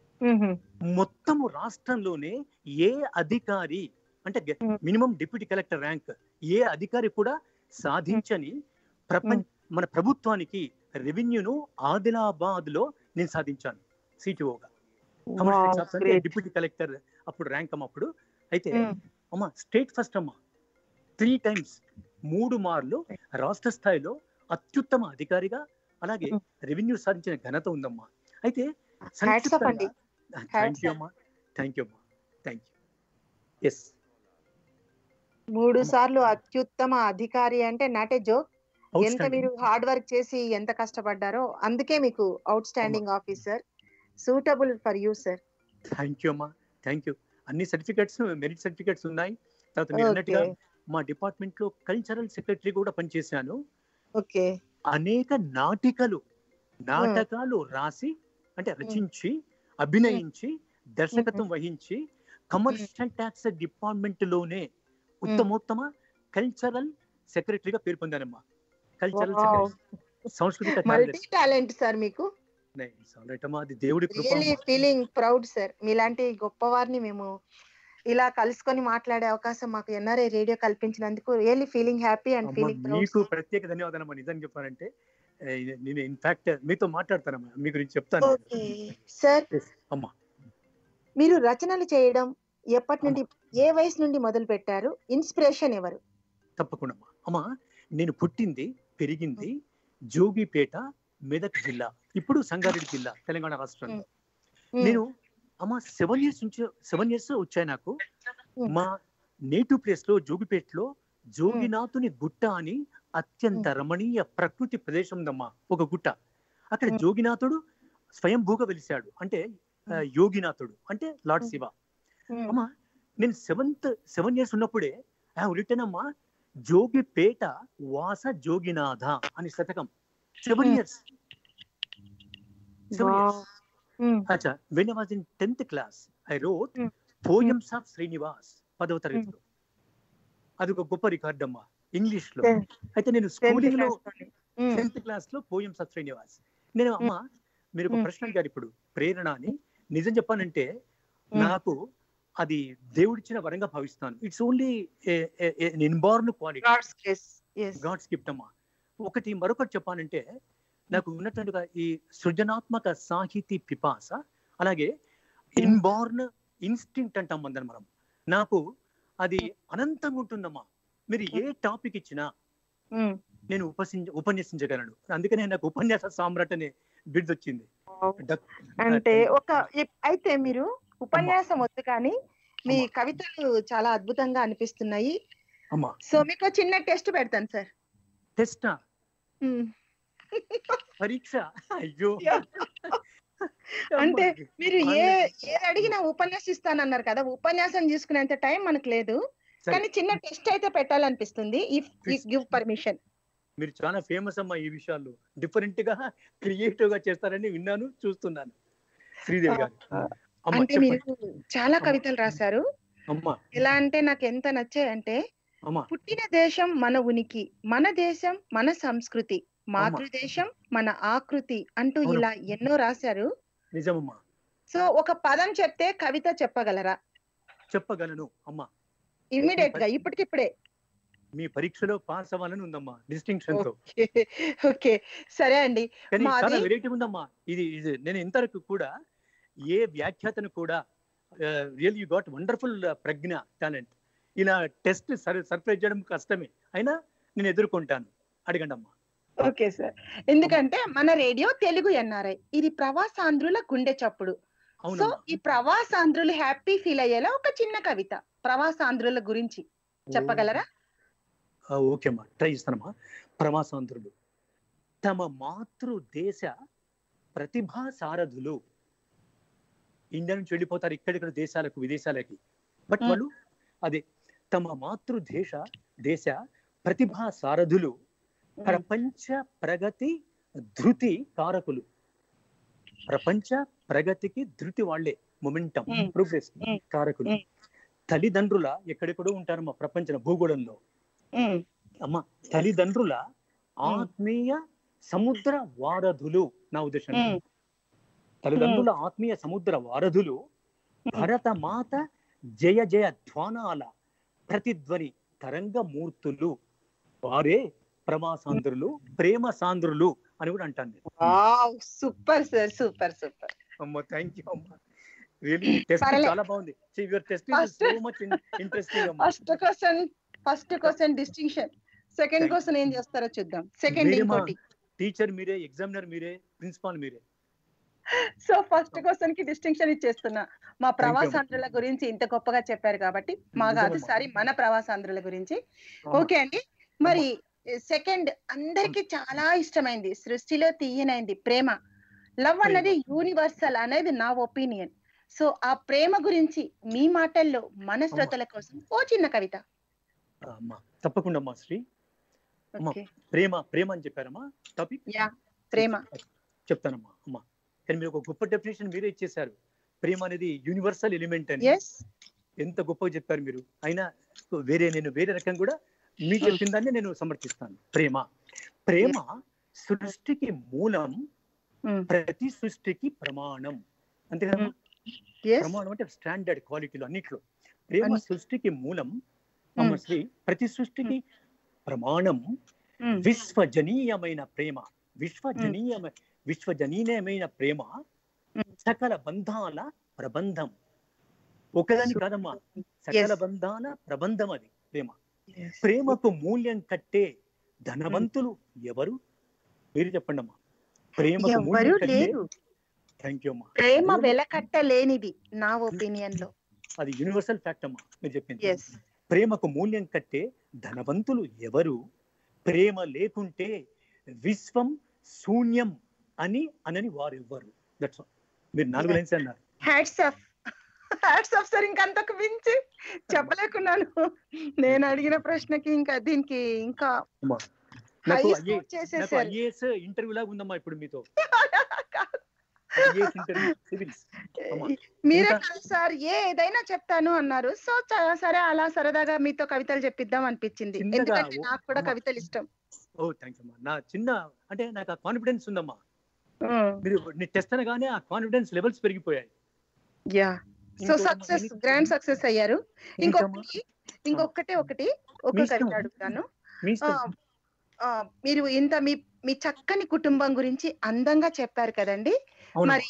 మొత్తము రాష్ట్రంలోనే ఏ అధికారి అంటే Hmm. Minimum deputy collector rank ఏ అధికారి కూడా సాధించని ప్రపంచ మన ప్రభుత్వానికి రెవెన్యూను ఆదిలాబాద్ లో నేను సాధించాను సిటిఓగా డిప్యూటీ కలెక్టర్ అప్పుడు ర్యాంక్ అమ్మ అప్పుడు అయితే అమ్మ స్టేట్ ఫస్ట్ అమ్మ త్రీ టైమ్స్ మూడు మార్లు రాష్ట్ర స్థాయిలో అత్యుత్తమ అధికారిగా అలాగే Mm. రెవెన్యూ సాధించిన ఘనత ఉందమ్మా అయితే Hats off అండి. Thank you off. అమ్మా థ్యాంక్ యూ అమ్మా థ్యాంక్ యూ ఎస్ మూడు సార్లు అత్యుత్తమ అధికారి అంటే నాట్ ఏ జోక్ ఎంత మీరు హార్డ్ వర్క్ చేసి ఎంత కష్టపడ్డారో అందుకే మీకు outstanding officer suitable for you sir thank you అమ్మా థ్యాంక్ యూ అన్ని సర్టిఫికెట్స్ మెరిట్ సర్టిఫికెట్స్ ఉన్నాయి తర్వాత మీరు ఓకే అన్నట్టుగా మా డిపార్ట్మెంట్ లో కల్చరల్ సెక్రటరీ కూడా పనిచేశాను ఓకే అనేక నాటికలు నాటకాలు రాసి అంటే రచించి అభినయించి దర్శకత్వం వహించి కమర్షియల్ ట్యాక్స్ డిపార్ట్మెంట్ లోనే ఉత్తమోత్తమ కల్చరల్ సెక్రటరీగా పేరు పొందానమ్మా కల్చరల్ సెక్రటరీ సాంస్కృతిక మల్టీ టాలెంట్ సార్ మీకు కార్యదర్శి అది దేవుడి కృప రియలీ ఫీలింగ్ ప్రౌడ్ సార్ మీలాంటి గొప్ప వారిని మేము ఇలా కలుసుకొని మాట్లాడే అవకాశం మాకు ఎన్ఆర్ఐ రేడియో కల్పించినందుకు రియల్లీ ఫీలింగ్ హ్యాపీ అండ్ అమ్మా, ఫీలింగ్ ప్రౌడ్ మీకు ప్రత్యేక ధన్యవాదాలు అమ్మా నిజం చెప్పాలంటే ఏ, నేను ఇన్ఫాక్ట్ మీతో మాట్లాడతానమ్మా మీ గురించి చెప్తాను నేను. ఓకే సార్ Yes, అమ్మా మీరు రచనలు చేయడం ఎప్పటి నుండి ఏ వయసు నుండి మొదలు పెట్టారు ఇన్స్పిరేషన్ ఎవరు తప్పకుండా అమ్మా అమ్మా నేను పుట్టింది పెరిగింది జోగిపేట మెదక్ జిల్లా ఇప్పుడు సంగారెడ్డి జిల్లా తెలంగాణ రాష్ట్రంలో మ్మ్. నేను అమ్మ సెవెన్ ఇయర్స్ నుంచి సెవెన్ ఇయర్స్ వచ్చాయి నాకు మ్మ్. మా నేటివ్ ప్లేస్ లో జోగిపేటలో జోగినాథుని గుట్ట అని అత్యంత రమణీయ ప్రకృతి ప్రదేశం ఉందమ్మా ఒక గుట్ట అక్కడ మ్మ్. జోగినాథుడు స్వయంభూగా వెలిశాడు అంటే ఆ, యోగినాథుడు అంటే లార్డ్ శివ అమ్మా నేను సెవెంత్ సెవెన్ ఇయర్స్ ఉన్నప్పుడే ఐ రిటర్న్ అమ్మా జోగిపేట వాస జోగినాథ అని శతకం seven Hmm. Years seven years అచ్చా when was in tenth class I wrote Hmm. Poems of Srinivas పదవ తరగతిలో అది ఒక గొప్ప రికార్డ్ అమ్మా ఇంగ్లీష్ లో Tenth. అయితే నేను టెన్త్ స్కూలింగ్ లో క్లాస్ లోనే. ఉమ్, టెన్త్ క్లాస్ లో పోయమ్స్ ఆఫ్ శ్రీనివాస్ నేను అమ్మ మీరు ఒక Hmm. ప్రశ్న అడిగారు ఇప్పుడు ప్రేరణ అని నిజం చెప్పానంటే Hmm. నాకు అది దేవుడిచ్చిన వరంగా భావిస్తాను it's only inborn quality God's grace. Yes. God's gift అమ్మా ఒకటి మరొకటి చెప్పానంటే నాకు ఉన్నట్టుగా ఈ సృజనాత్మక సాహితీ పిపాస అలాగే ఇన్బార్న్ ఇన్స్టింక్ట్ అంటాం అందరం మనం నాకు అది అనంతంగా ఉంటుందమ్మా మీరు ఏ టాపిక్ ఇచ్చినా ఉమ్, నేను ఉపసించ ఉపన్యసించగలను అందుకనే నాకు ఉపన్యాస సామ్రాట్ అనే బిడ్డ వచ్చింది డక్- అంటే ఒక ఇప్- అయితే మీరు ఉపన్యాసం వద్దు కానీ మీ అమ్మా. కవితలు చాలా అద్భుతంగా అనిపిస్తున్నాయి అమ్మా సో మీకు ఒక చిన్న టెస్ట్ పెడతాను సార్ టెస్టా పరీక్ష అయ్యో అంటే మీరు ఏ అమ్మా. ఏది అడిగినా ఉపన్యాసిస్తానన్నారు కదా ఉపన్యాసం తీసుకునేంత టైం మనకు లేదు సరే. కానీ చిన్న టెస్ట్ అయితే పెట్టాలనిపిస్తుంది ఇఫ్ Please. గివ్ పర్మిషన్ మీరు చాలా ఫేమస్ అమ్మా ఈ విషయాల్లో డిఫరెంట్ గా క్రియేటివ్ గా చేస్తారని విన్నాను చూస్తున్నాను శ్రీదేవి గారు అమ్మా అంటే మీరు చెప్పండి చాలా అమ్మా. కవితలు రాశారు అమ్మా ఎలా అంటే నాకు ఎంత నచ్చాయంటే అమ్మా పుట్టిన దేశం మన ఉనికి మన దేశం మన సంస్కృతి మాతృదేశం మన ఆకృతి అంటూ అవును. ఇలా ఎన్నో రాశారు నిజమమ్మా సో ఒక పదం చెప్తే కవిత చెప్పగలరా చెప్పగలను అమ్మా ఇమ్మీడియట్ గా ఇప్పటికిప్పుడే మీ పరీక్షలో పాస్ అవ్వాలని ఉందమ్మా డిస్టింక్షన్ తో ఓకే ఓకే సరే అండి కానీ మాది- చాలా వెరైటీ ఉందమ్మా ఇది ఇది నేను ఇంతవరకు కూడా ఏ వ్యాఖ్యాతను కూడా రియల్ యూ గాట్ వండర్ఫుల్ ప్రజ్ఞ టాలెంట్ ఇలా టెస్ట్ సర్ప్రైజ్ చేయడం కష్టమే అయినా నేను ఎదుర్కొంటాను అడగండి అమ్మా ఓకే సార్ ఎందుకంటే మన రేడియో తెలుగు ఎన్ఆర్ఐ ఇది ప్రవాసాంధ్రుల గుండె చప్పుడు సో అవునమ్మా ఈ ప్రవాసాంధ్రులు హ్యాపీ ఫీల్ అయ్యేలా ఒక చిన్న కవిత ప్రవాసాంధ్రుల గురించి చెప్పగలరా ఆ, ఓకే అమ్మా ట్రై చేస్తానమ్మా ప్రవాసాంధ్రులు తమ మాతృ దేశ ప్రతిభా సారథులు ఇండియా నుంచి వెళ్ళిపోతారు ఇక్కడిక్కడ దేశాలకు విదేశాలకి బట్ Hmm. వాళ్ళు అదే తమ మాతృ దేశ దేశ ప్రతిభా సారథులు ప్రపంచ ప్రగతి ధృతి కారకులు ప్రపంచ ప్రగతికి ధృతి వాళ్ళే మొమెంటం Mm. Progress Mm. కారకులు Mm. తల్లిదండ్రుల ఎక్కడెక్కడో ఉంటారమ్మా ప్రపంచ భూగోళంలో ఉమ్, అమ్మ తల్లిదండ్రుల ఆత్మీయ సముద్ర వారధులు నా ఉద్దేశం ఉమ్, తల్లిదండ్రుల ఆత్మీయ సముద్ర వారధులు భరత మాత జయ జయ ధ్వానాల ప్రతిధ్వని తరంగ మూర్తులు వారే ప్రవాసాంధ్రులు ప్రేమ సాంద్రులు అని కూడా అంటాను నేను wow super sir super super అమ్మ థ్యాంక్ యూ అమ్మ రియలీ టెస్ట్ పర్లే. చాలా బాగుంది your test First- so much interesting అమ్మ first question first question distinction second Thank you. Question ఏం చేస్తారో చూద్దాం సెకండ్ మీరే మా ఇంకోటి టీచర్ మీరే ఎగ్జామినర్ మీరే ప్రిన్సిపాల్ మీరే సో ఫస్ట్ క్వశ్చన్ కి డిస్టింక్షన్ ఇచ్చేస్తున్నా మా you. ప్రవాసాంధ్రుల గురించి ఇంత గొప్పగా చెప్పారు కాబట్టి మా కాదు నిజమమ్మా. సారీ మన ప్రవాసాంధ్రుల గురించి అమ్మ. ఓకే అండి మరి సెకండ్ అందరికి చాలా ఇష్టమైంది సృష్టిలో తీయనైంది ప్రేమ లవ్ అన్నది యూనివర్సల్ అనేది నా ఒపీనియన్ సో ఆ ప్రేమ గురించి మీ మాటల్లో మన శ్రోతల కోసం ఓ చిన్న కవిత అమ్మా తప్పకుండా అమ్మా శ్రీ అమ్మా. ఓకే ప్రేమ ప్రేమ అని చెప్పారమ్మా టాపిక్ యా ప్రేమ చెప్తానమ్మా అమ్మా కానీ మీరు ఒక గొప్ప డెఫినేషన్ మీరే ఇచ్చేశారు ప్రేమ అనేది యూనివర్సల్ ఎలిమెంట్ అని ఎస్ ఎంత గొప్పగా చెప్పారు మీరు అయినా వేరే నేను వేరే రకం కూడా మీరు చెప్పిన దాన్ని నేను సమర్థిస్తాను ప్రేమ ప్రేమ సృష్టికి మూలం ప్రతి సృష్టికి ప్రమాణం అంతే కదా ఎస్ ప్రమాణం అంటే స్టాండర్డ్ క్వాలిటీలో అన్నిట్లో ప్రేమ అన్ని- సృష్టికి మూలం అమ్మ Mm. శ్రీ ప్రతి సృష్టికి ప్రమాణం విశ్వజనీయమైన ప్రేమ విశ్వజనీయమ విశ్వజనీయమైన ప్రేమ Mm. సకల బంధాల ప్రబంధం ఒకదాని కాదమ్మా సకల Yes. బంధాల ప్రబంధం అది ప్రేమ ప్రేమకు మూల్యం కట్టే ధనవంతులు ఎవరు మీరు చెప్పండి అమ్మా ప్రేమకు ఎవరు మూల్యం కట్టే లేరు థ్యాంక్ యూ అమ్మా ప్రేమ వెలకట్టలేనిది నా ఒపీనియన్ లో అది యూనివర్సల్ ఫ్యాక్ట్ అమ్మా మీరు చెప్పింది ఎస్ ప్రేమకు మూల్యం కట్టే ధనవంతులు ఎవరు ప్రేమ లేకుంటే విశ్వం శూన్యం అని అనని వారెవ్వరు దట్స్ మీరు నాలుగు లైన్స్ అన్నారు hats off hats off sir ఇంకా అంతకు మించి చెప్పలేకున్నాను నేను అడిగిన ప్రశ్నకి ఇంకా దీనికి ఇంకా అమ్మా, హై నాకు స్కోర్ ఐఏ- నాకు చేసేసారు ఐఏఎస్ ఇంటర్వ్యూ లాగా ఉందమ్మా ఇప్పుడు మీతో ఐఏఎస్ ఇంటర్వ్యూ సివిల్స్ అమ్మా మీరే ఇంకా- కదా సార్ ఏ ఏదైనా చెప్తాను అన్నారు సో చ- సరే అలా సరదాగా మీతో కవితలు చెప్పిద్దాం అనిపించింది చిన్నగా ఎందుకంటే ఓ- నాకు కూడా అమ్మా. కవితలు ఇష్టం ఓ థ్యాంక్స్ అమ్మా నా చిన్న అంటే నాకు ఆ కాన్ఫిడెన్స్ ఉందమ్మా ఉమ్, మీరు నేను టెస్ట్ అనగానే ఆ కాన్ఫిడెన్స్ లెవెల్స్ పెరిగిపోయాయి యా సో ఇంకో- సక్సెస్ ఇంకో- గ్రాండ్ సక్సెస్ అయ్యారు ఇంకమ్మా? ఇంకొకటి ఇంకొకటే ఒకటి ఒక మీ ఇష్టం. కవిత అడుగుతాను మీ ఆ, ఇష్టం ఆ, మీరు ఇంత మీ మీ చక్కని కుటుంబం గురించి అందంగా చెప్పారు కదండి అవును మరి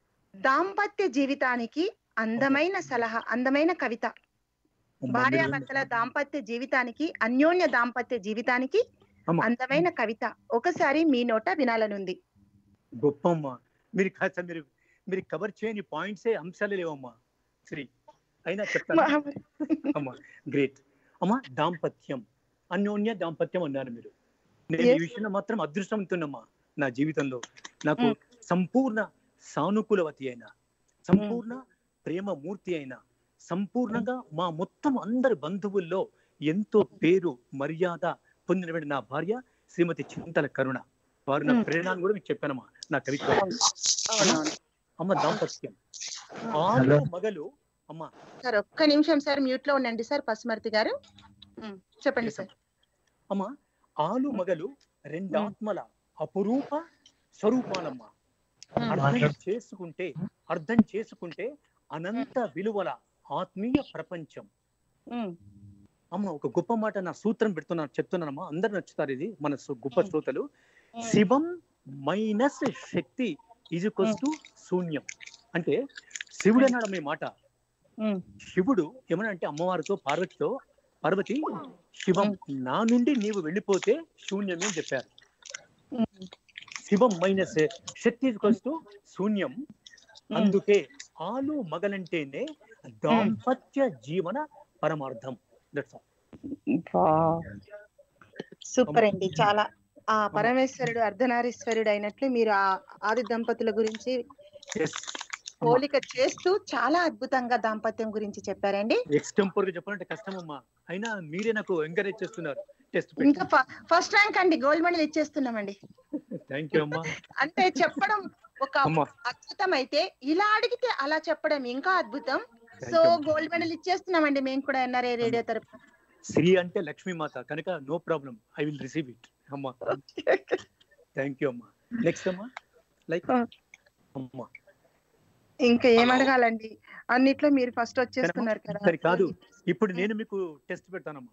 దాంపత్య జీవితానికి అందమైన సలహా అందమైన కవిత అమ్మా, భార్యాభర్తల మీరు- దాంపత్య జీవితానికి అన్యోన్య దాంపత్య జీవితానికి అమ్మా. అందమైన కవిత ఒకసారి మీ నోట వినాలనుంది గొప్ప అమ్మా మీరు కాస్త మీరు మీరు కవర్ చేయని పాయింట్సే అంశాలే లేవమ్మా శ్రీ అయినా చెప్తాను అమ్మా గ్రేట్ అమ్మా దాంపత్యం అన్యోన్య దాంపత్యం అన్నారు మీరు నేను ఈ Yes. విషయంలో మాత్రం అదృష్టవంతున్నమ్మా నా జీవితంలో నాకు Mm. సంపూర్ణ సానుకూలవతి అయిన సంపూర్ణ ప్రేమ మూర్తి అయిన సంపూర్ణంగా మా మొత్తం అందరి బంధువుల్లో ఎంతో పేరు మర్యాద పొందినటువంటి నా భార్య శ్రీమతి చింతల కరుణ వారు నా Mm. ప్రేరణ అని కూడా మీకు చెప్పానమ్మా నా కవిత్వం అవునవును అమ్మ దాంపత్యం ఆలు మగలు అమ్మ సార్ ఒక్క నిమిషం సార్ మ్యూట్ లో ఉండండి సార్ పసుమర్తి గారు ఉమ్, చెప్పండి సార్ అమ్మ ఆలు మగలు రెండాత్మల అపురూప స్వరూపాలమ్మ అర్థం చేసుకుంటే అర్థం చేసుకుంటే అనంత విలువల ఆత్మీయ ప్రపంచం ఉమ్, అమ్మ ఒక గొప్ప మాట నా సూత్రం పెడుతున్నాను చెప్తున్నానమ్మా అందరు నచ్చుతారు ఇది మన సు- గొప్ప శ్రోతలు ఉమ్, శివం మైనస్ శక్తి ఈజ్వల్స్ టు శూన్యం అంటే శివుడు అన్నాడు మీ మాట ఉమ్, శివుడు ఏమన్నా అంటే అమ్మవారితో పార్వతితో పార్వతి శివం నా నుండి నీవు వెళ్ళిపోతే శూన్యమే అని చెప్పారు ఉమ్, శివం మైనస్ శక్తి ఈజ్వల్స్ టు శూన్యం అందుకే ఆలు మగలంటేనే దాంపత్య జీవన పరమార్థం దట్స్ ఆల్ సూపర్ అండి చాలా ఆ పరమేశ్వరుడు అర్ధనారీశ్వరుడు అయినట్లు మీరు ఆ ఆది దంపతుల గురించి పోలిక చేస్తూ చాలా అద్భుతంగా దాంపత్యం గురించి చెప్పారండి ఎక్స్టెంపోర్ గా చెప్పాలంటే కష్టం అమ్మా అయినా మీరే నాకు ఎంకరేజ్ చేస్తున్నారు టెస్ట్ ఇంకా ఫస్ట్ ర్యాంక్ అండి గోల్డ్ మెడల్ ఇచ్చేస్తున్నామండి థ్యాంక్ యూ అమ్మా అంటే చెప్పడం ఒక అమ్మా అద్భుతం అయితే ఇలా అడిగితే అలా చెప్పడం ఇంకా అద్భుతం Thank సో you, అమ్మా. గోల్డ్ మెడల్ ఇచ్చేస్తున్నామండి మేము కూడా ఎన్ఆర్ఐ రేడియో తరపున శ్రీ అంటే లక్ష్మీ మాత కనుక no problem I will receive it అమ్మా థ్యాంక్ యూ అమ్మా నెక్స్ట్ అమ్మా లైక్ అమ్మా ఇంకా ఏం అడగాలండి అన్నిట్లో మీరు ఫస్ట్ వచ్చేస్తున్నారు కదా సరే కాదు ఇప్పుడు నేను మీకు టెస్ట్ పెడతానమ్మా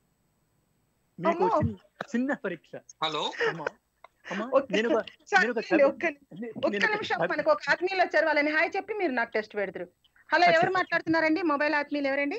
మీకు అమ్మో. చిన్న- చిన్న పరీక్ష హలో అమ్మా అమ్మా ఒక్క- నేను ఒక- సార్, నేను ఒక ఒక్క- ఒక్క నేను ఒక్క ఒక నిమిషం కవి- మనకు ఒక ఆత్మీయులు వచ్చారు వాళ్ళని హాయ్ చెప్పి మీరు నాకు టెస్ట్ పెడతారు హలో అచ్చా. ఎవరు మాట్లాడుతున్నారండి మొబైల్ ఆత్మీయులు ఎవరండి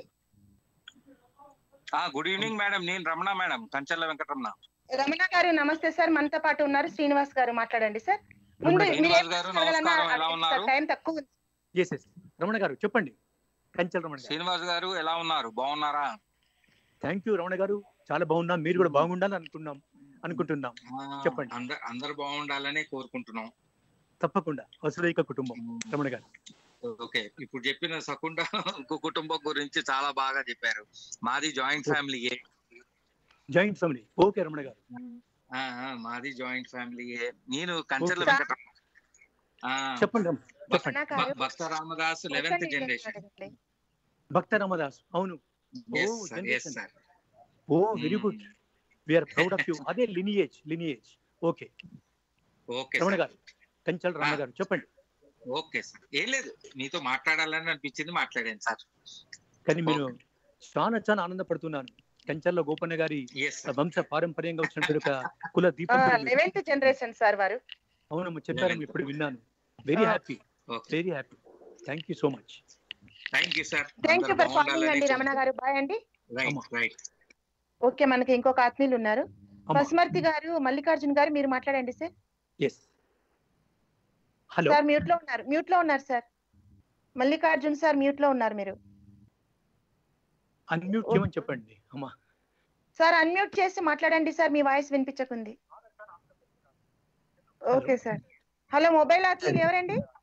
గుడ్ ఈవినింగ్ మేడం నేను రమణ మేడం కంచర్ల వెంకటరమణ రమణ గారు నమస్తే సార్ మనతో పాటు ఉన్నారు శ్రీనివాస్ గారు మాట్లాడండి సార్ ముందు మీరు శ్రీనివాస్ ఏం గారు మాట్లాడాలన్నా నమస్కారం ఎలా అడగండి ఉన్నారు సార్, టైం తక్కువ ఉంది. Yes, yes. రమణ గారు చెప్పండి కంచెల రమణ గారు శ్రీనివాస్ గారు ఎలా ఉన్నారు బాగున్నారా థ్యాంక్ యూ రమణ గారు చాలా బాగున్నాం మీరు కూడా బాగుండాలని అనుకున్నాం అనుకుంటున్నాం ఆ, చెప్పండి. అందరు అందరు బాగుండాలనే కోరుకుంటున్నాం తప్పకుండా వసుదైక కుటుంబం రమణ గారు ఓకే ఇప్పుడు చెప్పిన సకుండ కుటుంబం గురించి చాలా బాగా చెప్పారు మాది జాయింట్ ఫ్యామిలీయే జాయింట్ ఫ్యామిలీ ఓకే రమణ గారు ఆ, ఆ, మాది జాయింట్ ఫ్యామిలీయే నేను కంచర్ల ఓకే. వెంకటరమణ ఆ, చెప్పండి రమణ చెప్పండి రమణ గారు భ- భక్త రామదాస్ ఒక్క లెవెన్త్ నిమిషం జనరేషన్ అడగండి. భక్త రామదాస్ అవును yes oh, sir yes generation. Sir oh very good we're proud of you అదే lineage lineage okay okay Ramana sir గారు కంచెల రమణ గారు చెప్పండి ఓకే సార్ ఏం లేదు మీతో మాట్లాడాలని అనిపించింది మాట్లాడాను సార్ కానీ మీరు చాలా చాలా ఆనందపడుతున్నాను కంచెల్లో గోపన్న గారి ఎస్ సార్ వంశ పారంపర్యంగా వచ్చినటువంటి ఒక కుల దీపం ఆ, మీరు. లెవెన్త్ జనరేషన్ సార్ వారు అవునమ్మా చెప్పారు ఇప్పుడు విన్నాను వెరీ ఆ. Happy okay very happy thank you so much thank you sir thank you for calling అండి రమణ గారు బాయ్ అండి రైట్ అమ్మా. రైట్ ఓకే మనకి ఇంకొక ఆత్మీయులు ఉన్నారు పసుమర్తి గారు మల్లికార్జున్ గారు మీరు మాట్లాడండి sir yes hello sir mute లో ఉన్నారు మ్యూట్ లో ఉన్నారు సార్ మల్లికార్జున్ సార్ మ్యూట్ లో ఉన్నారు మీరు అన్మ్యూట్ చేయమని చెప్పండి అమ్మా సార్ అన్మ్యూట్ చేసి మాట్లాడండి సార్ మీ వాయిస్ వినిపించకుంది ఓకే సార్ హలో మొబైల్ ఆత్మీయులు ఎవరండి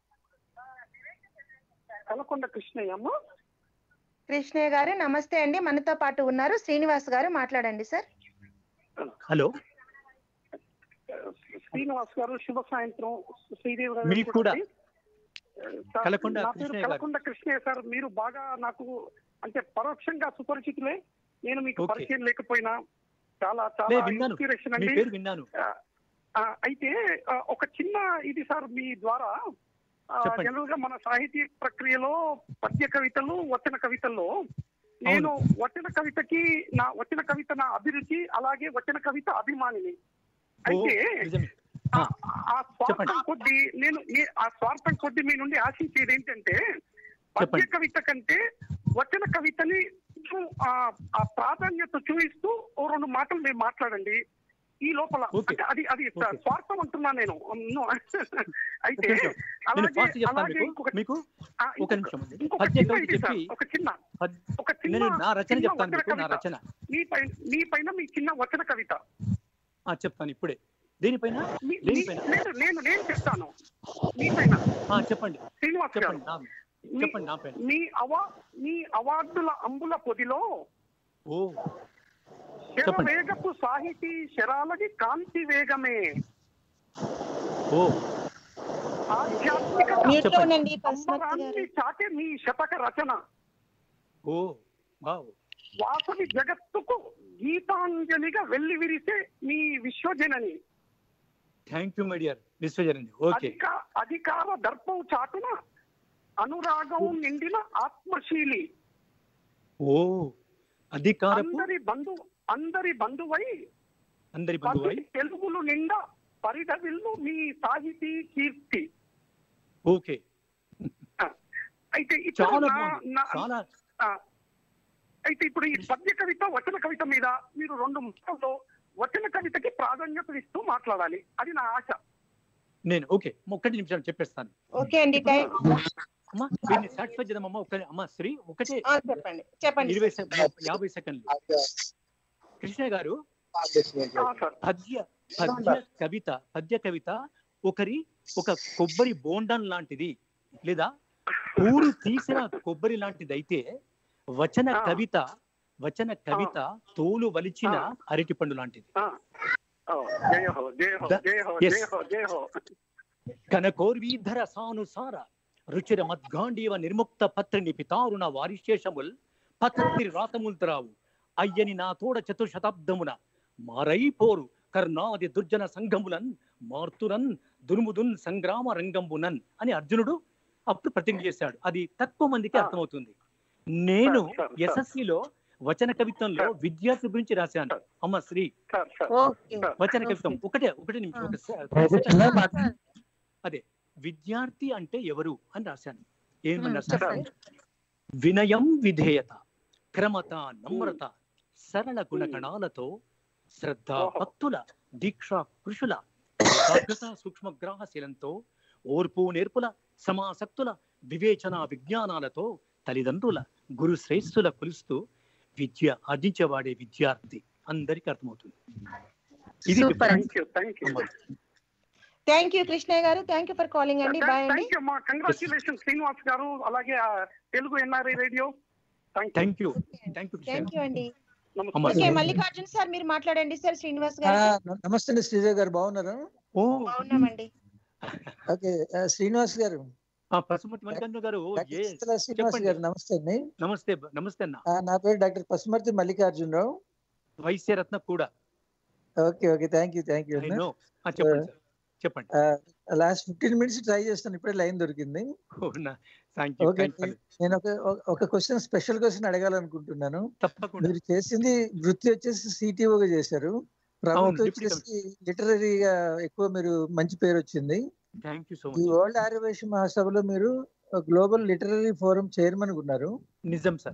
కలకొండ కృష్ణయ్య అమ్మ కృష్ణయ్య గారు నమస్తే అండి మనతో పాటు ఉన్నారు శ్రీనివాస్ గారు మాట్లాడండి సార్ హలో శ్రీనివాస్ గారు శుభ సాయంత్రం శ్రీదేవి గారు మీకు కూడా. సార్, కలకొండ నా పేరు కృష్ణయ్య గారు. కలకొండ కృష్ణయ్య సార్ మీరు బాగా నాకు అంటే పరోక్షంగా సుపరిచితులే నేను మీకు ఓకే. పరిచయం లేకపోయినా చాలా లే, చాలా విన్నాను ఇన్స్పిరేషన్ మీ అండి పేరు విన్నాను ఆ, ఆ, అయితే ఆ, ఒక చిన్న ఇది సార్ మీ ద్వారా చెప్పండి. జనరల్ గా మన సాహితీ ప్రక్రియలో పద్య కవితలు వచన కవితల్లో నేను వచన కవితకి నా వచన కవిత నా అభిరుచి అలాగే వచన కవిత అభిమానిని ఓ అయితే నిజమే ఆ ఆ స్వార్థం కొద్ది నేను నే- ఆ స్వార్థం కొద్ది మీ నుండి ఆశించేది ఏంటంటే పద్య చెప్పండి. కవిత కంటే వచన కవితని కొంచెం ఆ ఆ ప్రాధాన్యత చూపిస్తూ ఓ రెండు మాటలు మీరు మాట్లాడండి ఈ లోపల ఓకే. అంటే అది అది ఓకే. స్వార్థం అంటున్నా నేను No. అయితే ఒక నిమిషం. నేను అలాగే ఫాస్ట్ చెప్తాను అలాగే మీకు ఇంకొక మీకు ఆ, ఒక ఇంకొక- నిమిషం ఉంది ఇంకొక పద్య చిన్న కవిత ఇది సార్, చెప్పి ఒక చిన్న పద్- ఒక చిన్న నేను నా రచన చిన్న చెప్తాను వచన మీకు నా కవిత. రచన మీ పైన మీ పైన మీ చిన్న వచన కవిత ఆ, చెప్తాను ఇప్పుడే దేనిపైన మీ- మీ- దేనిపైన నేను నేను నేను చెప్తాను మీ పైన ఆ, చెప్పండి శ్రీనివాస్ గారు చెప్పండి నా మీ- చెప్పండి నా పైన మీ అవా మీ అవార్డుల అంబుల పొదిలో ఓ శర చెప్పండి. వేగపు సాహితీ శరాలది కాంతి వేగమే ఓ ఆధ్యాత్మిక మ్యూట్ లో చెప్పండి. ఉండండి పశుమతి గారు అంబరాన్ని చాటే మీ శతక రచన ఓ వావ్ వాసవి జగత్తుకు గీతాంజలిగా వెళ్లి విరిసే మీ విశ్వజనని థ్యాంక్ యూ మై డియర్ విశ్వజనండి ఓకే అధిక అధికార దర్పం చాటున అనురాగం నిండిన ఆత్మశీలి ఓ అధికారపు అందరి బంధు అందరి బంధువై అందరి బంధువై పది తెలుగులు నిండా పరిడవిల్లు మీ సాహితీ కీర్తి ఓకే అయితే ఇప్పుడు చాలా నా- బాగుంది నా- చాలా ఆ, అయితే ఇప్పుడు ఈ పద్య కవిత వచన కవిత మీద మీరు రెండు ముక్కల్లో వచన కవితకి ప్రాధాన్యత ఇస్తూ మాట్లాడాలి అది నా ఆశ నేను ఓకే ఒక్కటి నిమిషం చెప్పేస్తాను ఓకే అండి టైం అమ్మా దీన్ని సాటిస్ఫై చేద్దామమ్మా ఒక్క అమ్మా శ్రీ ఒకటే ఆ, చెప్పండి చెప్పండి ఇరవై సె- యాభై సెకండ్లు కృష్ణ గారు ఆ, సార్ పద్య పద్య కవిత పద్య కవిత ఒకరి ఒక కొబ్బరి బోండం లాంటిది లేదా పూలు తీసిన కొబ్బరి లాంటిది అయితే వచన ఆ. కవిత వచన కవిత తోలు వలిచిన ఆ. అరటి పండు లాంటిది ఆ. ఓ, జయ హో జయ హో ద- జయ హో yes. జయ హో జయ హో కనకోర్వీధర సానుసార రుచిర మద్గాండీవ నిర్ముక్త పత్రిని పితారుణ వారిశేషముల్ పతత్రి రాతముల్తరావు అయ్యని నా తోడ చతుర్శతాబ్దమున మారైపోరు కర్ణాది దుర్జన సంఘములన్ మార్తురన్ దుర్ముదున్ సంగ్రామ రంగంబునన్ అని అర్జునుడు అప్పుడు ప్రతిజ్ఞ చేశాడు అది తక్కువ మందికి ఆ. అర్థమవుతుంది నేను సార్, సార్, సార్. ఎస్ఎస్సిలో వచన కవిత్వంలో సార్. విద్యార్థి గురించి రాశాను సార్. అమ్మ Shri sir sir okay sir. వచన ఓకే. కవిత్వం ఒకటే ఒకటే నిమిషం ఆ. ఒక సె- ఆ, సార్. అదే విద్యార్థి అంటే ఎవరు అని రాశాను ఏమని ఉమ్, రాశాను చెప్పండి వినయం విధేయత క్రమత నమ్రత సరళ గుణగణాలతో శ్రద్ధ ఓహో. భక్తుల దీక్ష కృషుల ఏకాగ్రత సూక్ష్మగ్రాహశీలంతో ఓర్పు నేర్పుల సమాసక్తుల వివేచన విజ్ఞానాలతో తల్లిదండ్రుల గురు శ్రేష్ఠుల కొలుస్తూ విద్య ఆర్జించేవాడే విద్యార్థి అందరికీ అర్థమవుతుంది ఇది Super. difference. Thank you thank you అమ్మా. థ్యాంక్ యూ కృష్ణయ్య గారు థ్యాంక్ యూ ఫర్ కాలింగ్ అండి బాయ్ అండి థ్యాంక్ యూ అమ్మా కంగ్రాచులేషన్ శ్రీనివాస్ గారు అలాగే ఆ Telugu NRI radio thank you thank you thank you thank you అండి అమ్మా. ఓకే మల్లికార్జున్ సార్ మీరు మాట్లాడండి సార్ శ్రీనివాస్ ఆ, గారు న- నమస్తే అండి శ్రీదేవి గారు బాగున్నారా ఓ బాగున్నామండి ఓకే ఆ, శ్రీనివాస్ గారు ఆ, పశుమతి మల్లికార్జున గారు డాక్టర్ yes. చిత్తల శ్రీనివాస్ చెప్పండి. గారు నమస్తే అండి నమస్తే బ- నమస్తే అన్న ఆ, నా పేరు డాక్టర్ పసుమర్తి మల్లికార్జునరావు వైశ్య రత్న కూడా okay okay thank you thank you I know. ఆ, చెప్పండి సార్ చెప్పండి లాస్ట్ ఫిఫ్టీన్ మినిట్స్ ట్రై చేస్తాను ఇప్పుడే లైన్ దొరికింది థ్యాంక్ యూ ఓకే నేను ఒక ఒక క్వశ్చన్ స్పెషల్ క్వశ్చన్ అడగాలనుకుంటున్నాను తప్పకుండా మీరు చేసింది వృత్తి వచ్చేసి సిటీఓగా చేశారు ప్రభుత్వం డిప్యూటీ వచ్చేసి లిటరరీగా ఎక్కువ మీరు మంచి పేరు వచ్చింది థ్యాంక్ యూ సో ఈ మచ్ వరల్డ్ ఆర్యవేశ మహాసభలో మీరు గ్లోబల్ లిటరరీ ఫోరం చైర్మన్ ఉన్నారు నిజం సార్